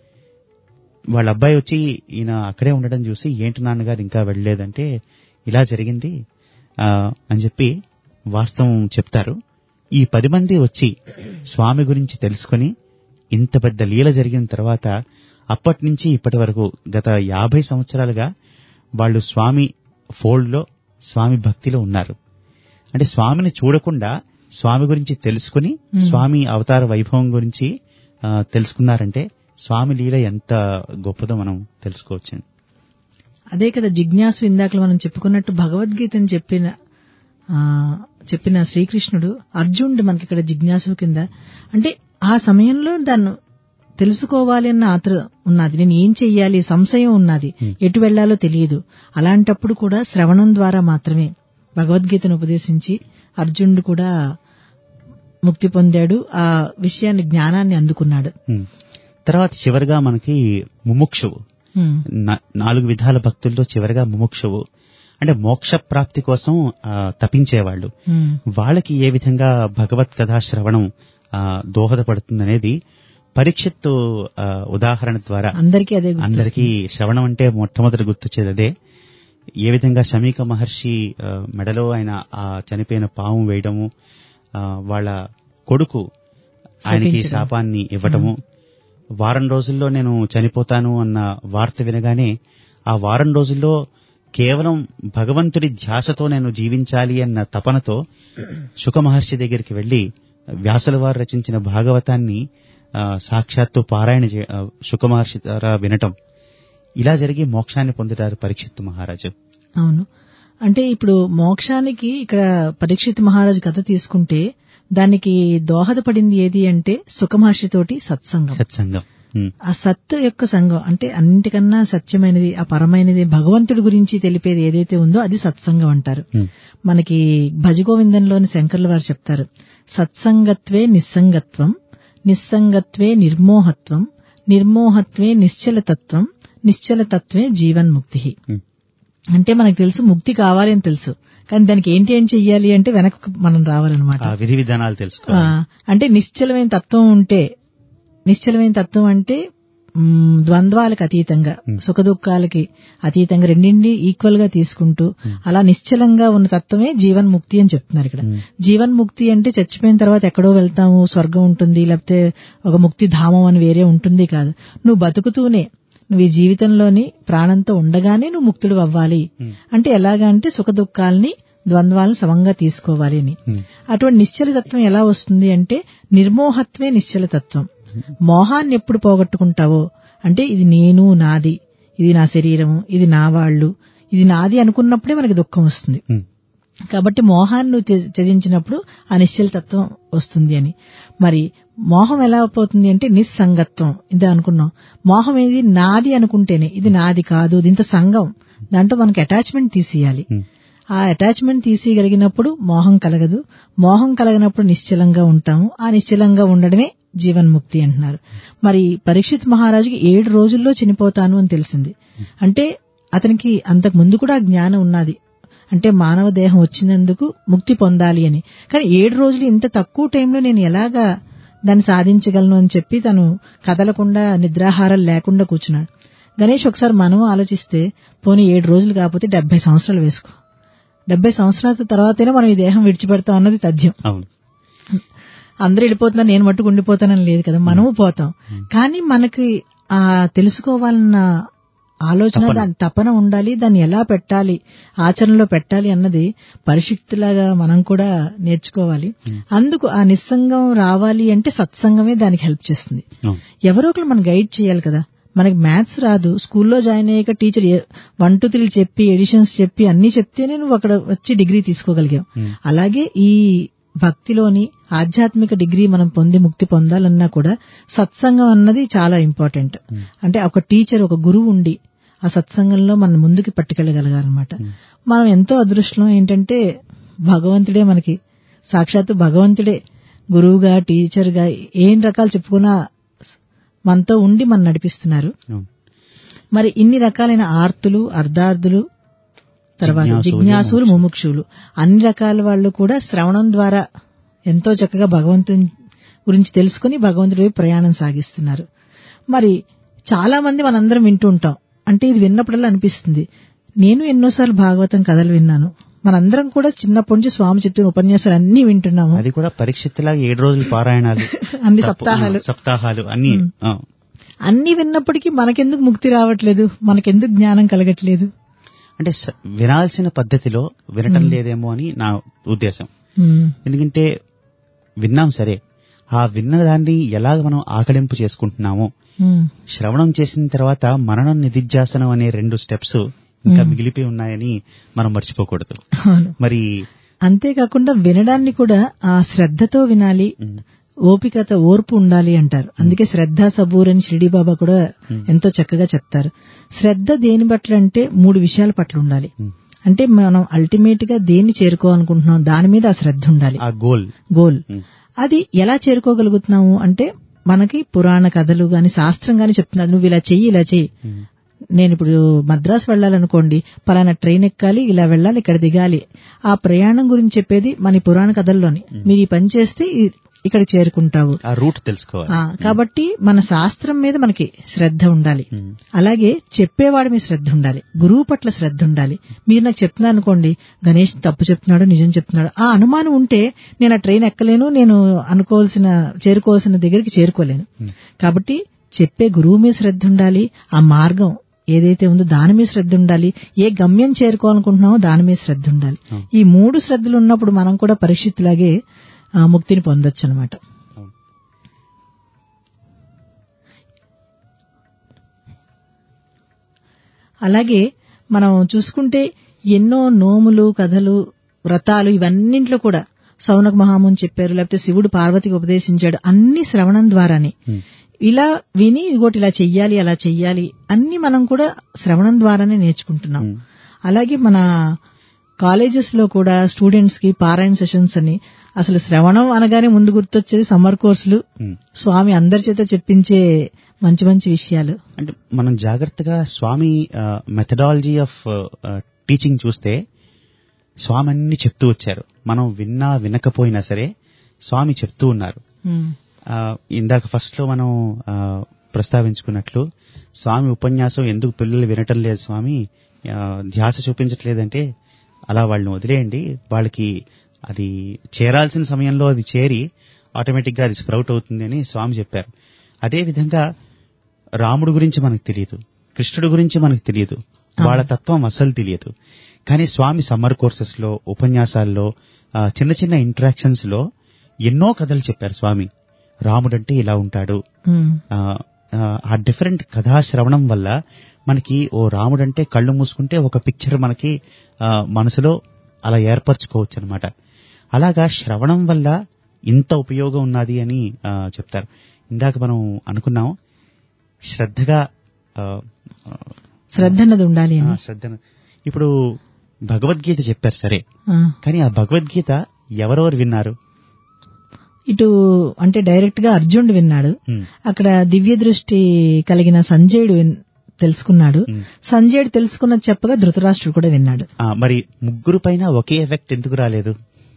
వాళ్ళ అబ్బాయి వచ్చి ఈయన అక్కడే ఉండడం చూసి ఏంటి నాన్నగారు ఇంకా వెళ్ళలేదంటే ఇలా జరిగింది ఆ, అని చెప్పి వాస్తవం చెప్తారు ఈ పది మంది వచ్చి స్వామి గురించి తెలుసుకొని ఇంత పెద్ద లీల జరిగిన తర్వాత అప్పటి నుంచి ఇప్పటి వరకు గత యాభై సంవత్సరాలుగా వాళ్ళు స్వామి ఫోల్డ్లో స్వామి భక్తిలో ఉన్నారు అంటే స్వామిని చూడకుండా స్వామి గురించి తెలుసుకుని స్వామి అవతార వైభవం గురించి ఆ, తెలుసుకున్నారంటే స్వామి లీల ఎంత గొప్పదో మనం తెలుసుకోవచ్చు అదే కదా జిజ్ఞాసు ఇందాక మనం చెప్పుకున్నట్టు భగవద్గీతని చెప్పిన ఆ, చెప్పిన శ్రీకృష్ణుడు అర్జునుడు మనకి ఇక్కడ జిజ్ఞాసు కింద అంటే ఆ సమయంలో దాన్ని తెలుసుకోవాలి అన్న ఆత్ర ఉన్నది నేను ఏం చెయ్యాలి సంశయం ఉన్నది ఎటు వెళ్లాలో తెలియదు అలాంటప్పుడు కూడా శ్రవణం ద్వారా మాత్రమే భగవద్గీతను ఉపదేశించి అర్జునుడు కూడా ముక్తి పొందాడు ఆ విషయాన్ని జ్ఞానాన్ని అందుకున్నాడు ఉమ్. తర్వాత చివరిగా మనకి ముముక్షువు ఉమ్, నా- నాలుగు విధాల భక్తుల్లో చివరిగా ముముక్షువు అంటే మోక్ష ప్రాప్తి కోసం ఆ, తపించేవాళ్ళు ఉమ్, వాళ్ళకి ఏ విధంగా భగవత్ కథా శ్రవణం ఆ, దోహదపడుతుందనేది పరీక్షత్తు ఆ, ఉదాహరణ ద్వారా అందరికీ అదే గుర్తొస్తుంది. అందరికీ శ్రవణం అంటే మొట్టమొదటి గుర్తొచ్చేది అదే ఏ విధంగా శమీక మహర్షి ఆ, మెడలో ఆయన ఆ చనిపోయిన పాము వేయడము ఆ, వాళ్ళ కొడుకు ఆయనకి శపించడం. శాపాన్ని ఇవ్వటము వారం రోజుల్లో నేను చనిపోతాను అన్న వార్త వినగానే ఆ వారం రోజుల్లో కేవలం భగవంతుడి ధ్యాసతో నేను జీవించాలి అన్న తపనతో శుక మహర్షి దగ్గరికి వెళ్లి వ్యాసుల వారు రచించిన భాగవతాన్ని ఆ, సాక్షాత్తు పారాయణ చే ఆ, శుక మహర్షి ద్వారా వినటం ఇలా జరిగి మోక్షాన్ని పొందుతారు పరీక్షిత్తు మహారాజు అవును అంటే ఇప్పుడు మోక్షానికి ఇక్కడ పరీక్షిత్ మహారాజ్ కథ తీసుకుంటే దానికి దోహదపడింది ఏది అంటే సుఖమహర్షితోటి సత్సంగం సత్సంగం ఉమ్, ఆ సత్ యొక్క సంఘం అంటే అన్నిటికన్నా సత్యమైనది ఆ పరమైనది భగవంతుడి గురించి తెలిపేది ఏదైతే ఉందో అది సత్సంగం అంటారు ఉమ్, మనకి భజగోవిందంలోని శంకర్ల వారు చెప్తారు సత్సంగత్వే నిస్సంగత్వం నిస్సంగత్వే నిర్మోహత్వం నిర్మోహత్వే నిశ్చలతత్వం నిశ్చలతత్వే జీవన్ముక్తి ఉమ్, అంటే మనకు తెలుసు ముక్తి కావాలి అని తెలుసు కానీ దానికి ఏంటి ఏం చెయ్యాలి అంటే వెనక్కి మనం రావాలన్నమాట ఆ విధి విధానాలు ఆ, తెలుసుకోవాలి అంటే నిశ్చలమైన తత్వం ఉంటే నిశ్చలమైన తత్వం అంటే మ్, ద్వంద్వాలకు అతీతంగా సుఖ దుఃఖాలకి అతీతంగా రెండింటిని ఈక్వల్ గా తీసుకుంటూ అలా నిశ్చలంగా ఉన్న తత్వమే జీవన్ముక్తి అని చెప్తున్నారు ఇక్కడ జీవన్ముక్తి అంటే చచ్చిపోయిన తర్వాత ఎక్కడో వెళ్తాము స్వర్గం ఉంటుంది లేకపోతే ఒక ముక్తి ధామం అని వేరే ఉంటుంది కాదు నువ్వు బతుకుతూనే నువ్వు ఈ జీవితంలోని ప్రాణంతో ఉండగానే నువ్వు ముక్తుడు అవ్వాలి అంటే ఎలాగా అంటే సుఖ దుఃఖాలని ద్వంద్వాలను సమంగా తీసుకోవాలి అని ఉమ్, అటువంటి నిశ్చలతత్వం ఎలా వస్తుంది అంటే నిర్మోహత్వే నిశ్చలతత్వం మోహాన్ని ఎప్పుడు పోగొట్టుకుంటావో అంటే ఇది నేను నాది ఇది నా శరీరము ఇది నా వాళ్ళు ఇది నాది అనుకున్నప్పుడే మనకి దుఃఖం వస్తుంది ఉమ్, కాబట్టి మోహాన్ని నువ్వు త్య- త్యజించినప్పుడు ఆ నిశ్చలతత్వం వస్తుంది అని మరి మోహం ఎలా పోతుంది అంటే నిస్సంగత్వం ఇది అనుకున్నాం మోహం ఏది నాది అనుకుంటేనే ఇది నాది కాదు దీంతో సంఘం దాంట్లో మనకి అటాచ్మెంట్ తీసేయాలి ఉమ్, ఆ అటాచ్మెంట్ తీసేయగలిగినప్పుడు మోహం కలగదు మోహం కలగనప్పుడు నిశ్చలంగా ఉంటాము ఆ నిశ్చలంగా ఉండడమే జీవన్ముక్తి అంటున్నారు మరి పరీక్షిత్ మహారాజుకి ఏడు రోజుల్లో చనిపోతాను అని తెలిసింది అంటే అతనికి అంతకు ముందు కూడా ఆ జ్ఞానం ఉన్నది అంటే మానవ దేహం వచ్చినందుకు ముక్తి పొందాలి అని కానీ ఏడు రోజులు ఇంత తక్కువ టైంలో నేను ఎలాగా దాన్ని సాధించగలను అని చెప్పి తను కదలకుండా నిద్రాహారాలు లేకుండా కూర్చున్నాడు గణేష్ ఒకసారి మనం ఆలోచిస్తే పోనీ ఏడు రోజులు కాకపోతే డెబ్బై సంవత్సరాలు వేసుకో డెబ్బై సంవత్సరాల తర్వాతనే మనం ఈ దేహం విడిచిపెడతాం అన్నది తథ్యం అవును అందరూ వెళ్ళిపోతున్నారు నేను మట్టుకు ఉండిపోతానని లేదు కదా మనము పోతాం కానీ మనకి ఆ తెలుసుకోవాలన్న ఆలోచన తపన. దాని తపన ఉండాలి దాన్ని ఎలా పెట్టాలి ఆచరణలో పెట్టాలి అన్నది పరిశుక్తిలాగా మనం కూడా నేర్చుకోవాలి అందుకు ఆ నిస్సంగం రావాలి అంటే సత్సంగమే దానికి హెల్ప్ చేస్తుంది అవును ఎవరో ఒకరు మనం గైడ్ చేయాలి కదా మనకి మ్యాథ్స్ రాదు స్కూల్లో జాయిన్ అయ్యాక టీచర్ వన్ టూ త్రీ చెప్పి ఎడిషన్స్ చెప్పి అన్ని చెప్తేనే నువ్వు అక్కడ వచ్చి డిగ్రీ తీసుకోగలిగావు Hmm. అలాగే ఈ భక్తిలోని ఆధ్యాత్మిక డిగ్రీ మనం పొంది ముక్తి పొందాలన్నా కూడా సత్సంగం అన్నది చాలా ఇంపార్టెంట్ అంటే ఒక టీచర్ ఒక గురువు ఉండి ఆ సత్సంగంలో మనం ముందుకు పట్టుకెళ్ళగలగాలన్నమాట మనం ఎంతో అదృష్టం ఏంటంటే భగవంతుడే మనకి సాక్షాత్తు భగవంతుడే గురువుగా టీచర్గా ఏం రకాలు చెప్పుకున్నా మనతో ఉండి మనం నడిపిస్తున్నారు అవును మరి ఇన్ని రకాలైన ఆర్తులు అర్ధార్థులు తర్వాత జిజ్ఞాసులు, జిజ్ఞాసులు ముముక్షులు అన్ని రకాల వాళ్ళు కూడా శ్రవణం ద్వారా ఎంతో చక్కగా భగవంతుని గురించి తెలుసుకుని భగవంతుడి వైపు ప్రయాణం సాగిస్తున్నారు మరి చాలా మంది మనందరం వింటూ ఉంటాం అంటే ఇది విన్నప్పుడల్లా అనిపిస్తుంది నేను ఎన్నోసార్లు భాగవతం కథలు విన్నాను మనందరం కూడా చిన్నప్పటి నుంచి స్వామి చెప్తున్న ఉపన్యాసాలు అన్ని వింటున్నాము అది కూడా పరీక్షిత్తులాగా ఏడు రోజులు పారాయణాలు అన్ని తప్పు- సప్తాహాలు సప్తాహాలు అన్ని ఆ. అన్ని విన్నప్పటికీ మనకెందుకు ముక్తి రావట్లేదు మనకెందుకు జ్ఞానం కలగట్లేదు అంటే స- వినాల్సిన పద్ధతిలో వినటం లేదేమో అని నా ఉద్దేశం ఉమ్, ఎందుకంటే విన్నాం సరే ఆ విన్న దాన్ని ఎలాగ మనం ఆకలింపు చేసుకుంటున్నామో ఉమ్, శ్రవణం చేసిన తర్వాత మననం నిధిధ్యాసనం అనే రెండు స్టెప్స్ ఇంకా మిగిలిపోయి ఉన్నాయని మనం మర్చిపోకూడదు అవును మరి అంతేకాకుండా వినడాన్ని కూడా ఆ శ్రద్ధతో వినాలి ఉమ్, ఓపికత ఓర్పు ఉండాలి అంటారు అందుకే శ్రద్ధ సబూర్ అని షిరిడి బాబా కూడా ఎంతో చక్కగా చెప్తారు శ్రద్ధ దేని పట్ల అంటే మూడు విషయాల పట్ల ఉండాలి ఉమ్, అంటే మనం అల్టిమేట్ గా దేన్ని చేరుకోవాలనుకుంటున్నాం దాని మీద ఆ శ్రద్ధ ఉండాలి ఆ గోల్ గోల్ ఉమ్, అది ఎలా చేరుకోగలుగుతున్నాము అంటే మనకి పురాణ కథలు గాని శాస్త్రం గాని చెప్తున్నారు నువ్వు ఇలా చెయ్యి ఇలా చెయ్యి ఉమ్, నేను ఇప్పుడు మద్రాసు వెళ్ళాలనుకోండి పలానా ట్రైన్ ఎక్కాలి ఇలా వెళ్ళాలి ఇక్కడ దిగాలి ఆ ప్రయాణం గురించి చెప్పేది మన ఈ పురాణ కథల్లోని మీరు ఈ పని చేస్తే ఈ- ఇక్కడ చేరుకుంటావు ఆ రూట్ తెలుసుకోవాలి ఆ, కాబట్టి మన శాస్త్రం మీద మనకి శ్రద్ధ ఉండాలి ఉమ్. అలాగే చెప్పేవాడి మీద శ్రద్ధ ఉండాలి గురువు పట్ల శ్రద్ధ ఉండాలి మీరు నాకు చెప్తున్నారు అనుకోండి గణేష్ తప్పు చెప్తున్నాడు నిజం చెప్తున్నాడు ఆ అనుమానం ఉంటే నేను ఆ ట్రైన్ ఎక్కలేను నేను అనుకోవాల్సిన చేరుకోవాల్సిన దగ్గరికి చేరుకోలేను కాబట్టి చెప్పే గురువు మీద శ్రద్ధ ఉండాలి ఆ మార్గం ఏదైతే ఉందో దాని మీద శ్రద్ధ ఉండాలి ఏ గమ్యం చేరుకోవాలనుకుంటున్నామో దాని మీద శ్రద్ధ ఉండాలి ఈ మూడు శ్రద్ధలు ఉన్నప్పుడు మనం కూడా పరిస్థితిలాగే ఆ, ముక్తిని పొందొచ్చు అనమాట అవును. అలాగే మనం చూసుకుంటే ఎన్నో నోములు కథలు వ్రతాలు ఇవన్నింట్లో కూడా సౌనక మహాముని చెప్పారు లేకపోతే శివుడు పార్వతికి ఉపదేశించాడు అన్ని శ్రవణం ద్వారానే ఉమ్. ఇలా విని ఇదిగోటి ఇలా చెయ్యాలి అలా చెయ్యాలి అన్ని మనం కూడా శ్రవణం ద్వారానే నేర్చుకుంటున్నాం ఉమ్. అలాగే మన కాలేజెస్ లో కూడా స్టూడెంట్స్ కి పారాయణ సెషన్స్ అని అసలు శ్రవణం అనగానే ముందు గుర్తొచ్చేది సమ్మర్ కోర్సులు ఉమ్. స్వామి అందరి చేత చెప్పించే మంచి మంచి విషయాలు అంటే మనం జాగ్రత్తగా స్వామి మెథడాలజీ ఆఫ్ టీచింగ్ చూస్తే స్వామి అన్ని చెప్తూ వచ్చారు మనం విన్నా వినకపోయినా సరే స్వామి చెప్తూ ఉన్నారు ఉమ్, ఆ, ఇందాక ఫస్ట్ లో మనం ఆ, ప్రస్తావించుకున్నట్లు స్వామి ఉపన్యాసం ఎందుకు పిల్లలు వినటం లేదు స్వామి ఆ, ధ్యాస చూపించట్లేదంటే అలా వాళ్ళని వదిలేయండి వాళ్ళకి అది చేరాల్సిన సమయంలో అది చేరి ఆటోమేటిక్ గా అది స్ప్రౌట్ అవుతుంది అని స్వామి చెప్పారు అదే విధంగా రాముడు గురించి మనకు తెలియదు కృష్ణుడు గురించి మనకు తెలియదు వాళ్ళ తత్వం అస్సలు తెలియదు కానీ స్వామి సమ్మర్ కోర్సెస్ లో ఉపన్యాసాల్లో ఆ, చిన్న చిన్న ఇంటరాక్షన్స్ లో ఎన్నో కథలు చెప్పారు స్వామి రాముడంటే ఇలా ఉంటాడు ఉమ్, ఆ, ఆ, ఆ డిఫరెంట్ కథా శ్రవణం వల్ల మనకి ఓ రాముడంటే కళ్ళు మూసుకుంటే ఒక పిక్చర్ మనకి ఆ, మనసులో అలా ఏర్పరచుకోవచ్చు అనమాట అలాగా శ్రవణం వల్ల ఇంత ఉపయోగం ఉన్నది అని ఆ, చెప్తారు ఇందాక మనం అనుకున్నాం శ్రద్ధగా ఆ, ఆ, శ్రద్ధ అన్నది ఉండాలి ఆ, అని శ్రద్ధను ఇప్పుడు భగవద్గీత చెప్పారు సరే ఆ, కానీ ఆ భగవద్గీత ఎవరెవరు విన్నారు ఇటు అంటే డైరెక్ట్ గా అర్జునుడు విన్నాడు ఉమ్, అక్కడ దివ్య దృష్టి కలిగిన సంజయుడు విన్- తెలుసుకున్నాడు ఉమ్. సంజయుడు తెలుసుకున్నది చెప్పగా ధృతరాష్ట్రుడు కూడా విన్నాడు ఆ, మరి ముగ్గురు పైన ఒకే ఎఫెక్ట్ ఎందుకు రాలేదు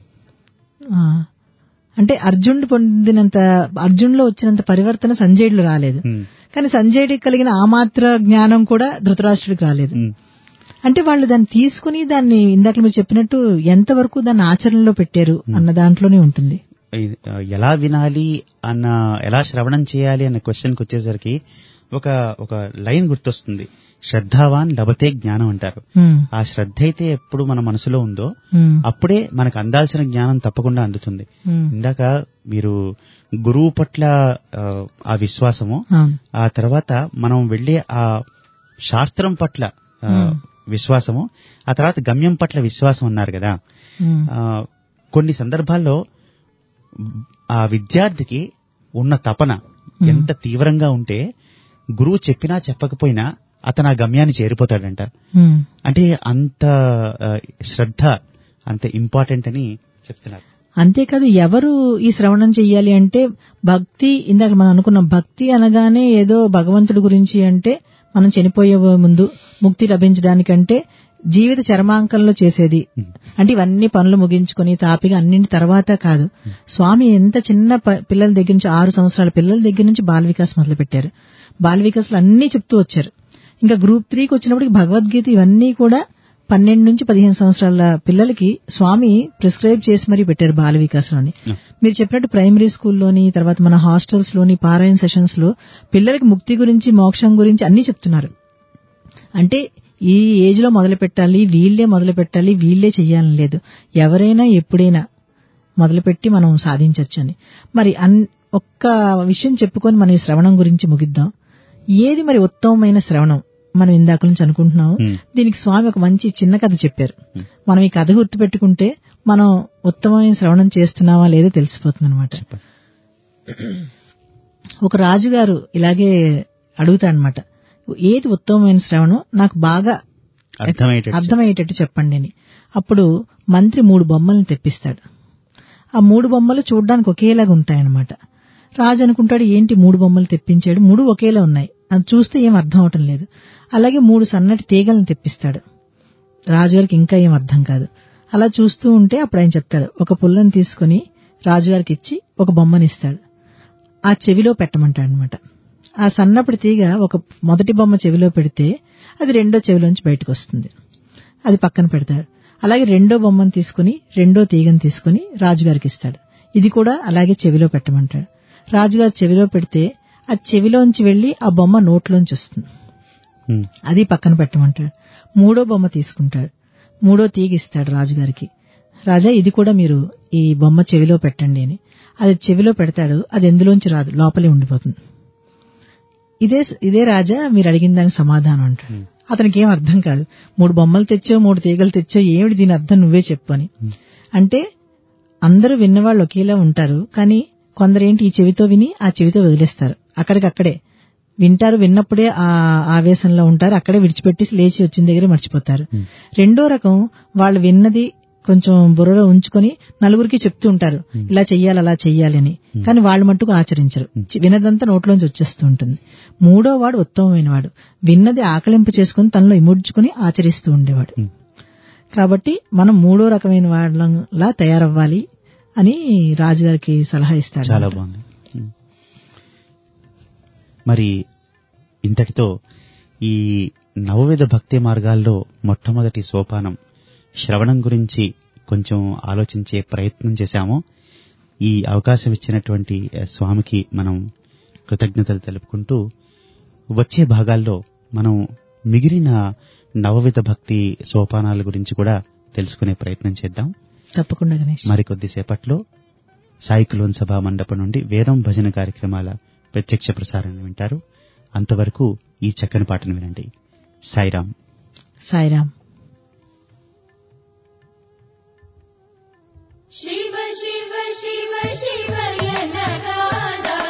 ఆ, అంటే అర్జునుడు పొందినంత అర్జునులో వచ్చినంత పరివర్తన సంజయుడిలో రాలేదు ఉమ్, కానీ సంజయుడికి కలిగిన ఆ మాత్ర జ్ఞానం కూడా ధృతరాష్ట్రుడికి రాలేదు ఉమ్, అంటే వాళ్ళు దాన్ని తీసుకుని దాన్ని ఇందాక మీరు చెప్పినట్టు ఎంతవరకు దాన్ని ఆచరణలో పెట్టారు అన్న దాంట్లోనే ఉంటుంది ఇది, ఆ, ఎలా వినాలి అన్న ఎలా శ్రవణం చేయాలి అన్న క్వశ్చన్కి వచ్చేసరికి ఒక ఒక లైన్ గుర్తొస్తుంది శ్రద్ధావాన్ లభతే జ్ఞానం అంటారు ఉమ్, ఆ శ్రద్ధ అయితే ఎప్పుడు మన మనసులో ఉందో ఉమ్, అప్పుడే మనకు అందాల్సిన జ్ఞానం తప్పకుండా అందుతుంది ఉమ్, ఇందాక మీరు గురువు పట్ల ఆ, ఆ విశ్వాసము అవును ఆ తర్వాత మనం వెళ్ళే ఆ శాస్త్రం పట్ల ఆ, Hmm. విశ్వాసము ఆ తర్వాత గమ్యం పట్ల విశ్వాసం అన్నారు కదా ఉమ్, ఆ, కొన్ని సందర్భాల్లో ఆ విద్యార్థికి ఉన్న తపన ఎంత తీవ్రంగా ఉంటే గురువు చెప్పినా చెప్పకపోయినా అతను ఆ గమ్యాన్ని చేరిపోతాడంట ఉమ్. అంటే అంత ఆ, శ్రద్ధ అంత ఇంపార్టెంట్ అని చెప్తున్నారు అంతేకాదు ఎవరు ఈ శ్రవణం చెయ్యాలి అంటే భక్తి ఇందాక మనం అనుకున్నాం భక్తి అనగానే ఏదో భగవంతుడి గురించి అంటే మనం చనిపోయే ముందు ముక్తి లభించడానికంటే జీవిత చర్మాంకంలో చేసేది అంటే ఇవన్నీ పనులు ముగించుకొని తాపిగా అన్నింటి తర్వాత కాదు స్వామి ఎంత చిన్న ప- పిల్లల దగ్గర నుంచి ఆరు సంవత్సరాల పిల్లల దగ్గర నుంచి బాల వికాస్ మొదలు పెట్టారు బాల వికాస్లో అన్ని చెప్తూ వచ్చారు ఇంకా గ్రూప్ త్రీకి వచ్చినప్పటికి భగవద్గీత ఇవన్నీ కూడా పన్నెండు నుంచి పదిహేను సంవత్సరాల పిల్లలకి స్వామి ప్రిస్క్రైబ్ చేసి మరీ పెట్టారు బాల వికాస్లోని Yeah. మీరు చెప్పినట్టు ప్రైమరీ స్కూల్లోని తర్వాత మన హాస్టల్స్ లోని పారాయణ సెషన్స్ లో పిల్లలకి ముక్తి గురించి మోక్షం గురించి అన్ని చెప్తున్నారు అంటే ఈ ఏజ్ లో మొదలు పెట్టాలి వీళ్ళే మొదలు పెట్టాలి వీళ్ళే చెయ్యాలని లేదు ఎవరైనా ఎప్పుడైనా మొదలుపెట్టి మనం సాధించవచ్చు అని మరి అన్ ఒక్క విషయం చెప్పుకొని మనం ఈ శ్రవణం గురించి ముగిద్దాం ఏది మరి ఉత్తమమైన శ్రవణం మనం ఇందాక నుంచి అనుకుంటున్నాం Hmm. దీనికి స్వామి ఒక మంచి చిన్న కథ చెప్పారు మనం ఈ కథ గుర్తు పెట్టుకుంటే మనం ఉత్తమమైన శ్రవణం చేస్తున్నావా లేదో తెలిసిపోతుంది అనమాట ఒక రాజుగారు ఇలాగే అడుగుతాడనమాట ఏది ఉత్తమమైన శ్రవణం నాకు బాగా అర్థమయ్యేటట్టు అర్థమయ్యేటట్టు చెప్పండి అని అప్పుడు మంత్రి మూడు బొమ్మలను తెప్పిస్తాడు ఆ మూడు బొమ్మలు చూడడానికి ఒకేలాగా ఉంటాయన్నమాట రాజు అనుకుంటాడు ఏంటి మూడు బొమ్మలు తెప్పించాడు మూడు ఒకేలా ఉన్నాయి అది చూస్తే ఏం అర్థం అవటం లేదు అలాగే మూడు సన్నటి తీగలను తెప్పిస్తాడు రాజుగారికి ఇంకా ఏం అర్థం కాదు అలా చూస్తూ ఉంటే అప్పుడు ఆయన చెప్తాడు ఒక పుల్లని తీసుకుని రాజుగారికి ఇచ్చి ఒక బొమ్మని ఇస్తాడు ఆ చెవిలో పెట్టమంటాడు అనమాట ఆ సన్నపడి తీగ ఒక మొదటి బొమ్మ చెవిలో పెడితే అది రెండో చెవిలోంచి బయటకు వస్తుంది అది పక్కన పెడతాడు అలాగే రెండో బొమ్మను తీసుకుని రెండో తీగను తీసుకుని రాజుగారికి ఇస్తాడు ఇది కూడా అలాగే చెవిలో పెట్టమంటాడు రాజుగారు చెవిలో పెడితే ఆ చెవిలోంచి వెళ్లి ఆ బొమ్మ నోట్లోంచి వస్తుంది ఉమ్, అది పక్కన పెట్టమంటాడు మూడో బొమ్మ తీసుకుంటాడు మూడో తీగ ఇస్తాడు రాజుగారికి రాజా ఇది కూడా మీరు ఈ బొమ్మ చెవిలో పెట్టండి అని అది చెవిలో పెడతాడు అది ఎందులోంచి రాదు లోపలే ఉండిపోతుంది ఇదే ఇదే రాజా మీరు అడిగిన దానికి సమాధానం అంటాడు అతనికి ఏం అర్థం కాదు మూడు బొమ్మలు తెచ్చో మూడు తీగలు తెచ్చో ఏమిటి దీని అర్థం నువ్వే చెప్పు అని అంటే అందరూ విన్నవాళ్ళు ఒకేలా ఉంటారు కానీ కొందరేంటి ఈ చెవితో విని ఆ చెవితో వదిలేస్తారు అక్కడికక్కడే వింటారు విన్నప్పుడే ఆ ఆవేశంలో ఉంటారు అక్కడే విడిచిపెట్టి లేచి వచ్చిన దగ్గరే మర్చిపోతారు రెండో రకం వాళ్ళు విన్నది కొంచెం బుర్రలో ఉంచుకొని నలుగురికి చెప్తూ ఉంటారు ఇలా చెయ్యాలి అలా చెయ్యాలి అని కానీ వాళ్ళు మట్టుకు ఆచరించరు చి- విన్నదంతా నోట్లోంచి వచ్చేస్తూ ఉంటుంది మూడో వాడు ఉత్తమమైన వాడు విన్నది ఆకలింపు చేసుకుని తనలో ఇముడ్చుకుని ఆచరిస్తూ ఉండేవాడు ఉమ్. కాబట్టి మనం మూడో రకమైన వాళ్ళలా తయారవ్వాలి అని రాజుగారికి సలహా ఇస్తాడు చాలా బాగుంది ఉమ్. మరి ఇంతటితో ఈ నవవిధ భక్తి మార్గాల్లో మొట్టమొదటి సోపానం శ్రవణం గురించి కొంచెం ఆలోచించే ప్రయత్నం చేశాము ఈ అవకాశం ఇచ్చినటువంటి ఆ, స్వామికి మనం కృతజ్ఞతలు తెలుపుకుంటూ వచ్చే భాగాల్లో మనం మిగిలిన నవవిధ భక్తి సోపానాల గురించి కూడా తెలుసుకునే ప్రయత్నం చేద్దాం తప్పకుండా గణేష్ మరికొద్దిసేపట్లో సాయికులోన్ సభా మండపం నుండి వేదం భజన కార్యక్రమాల ప్రత్యక్ష ప్రసారాన్ని వింటారు అంతవరకు ఈ చక్కని పాటను వినండి సాయిరాం సాయిరామ్ शिव शिव शिव शिवय नरादा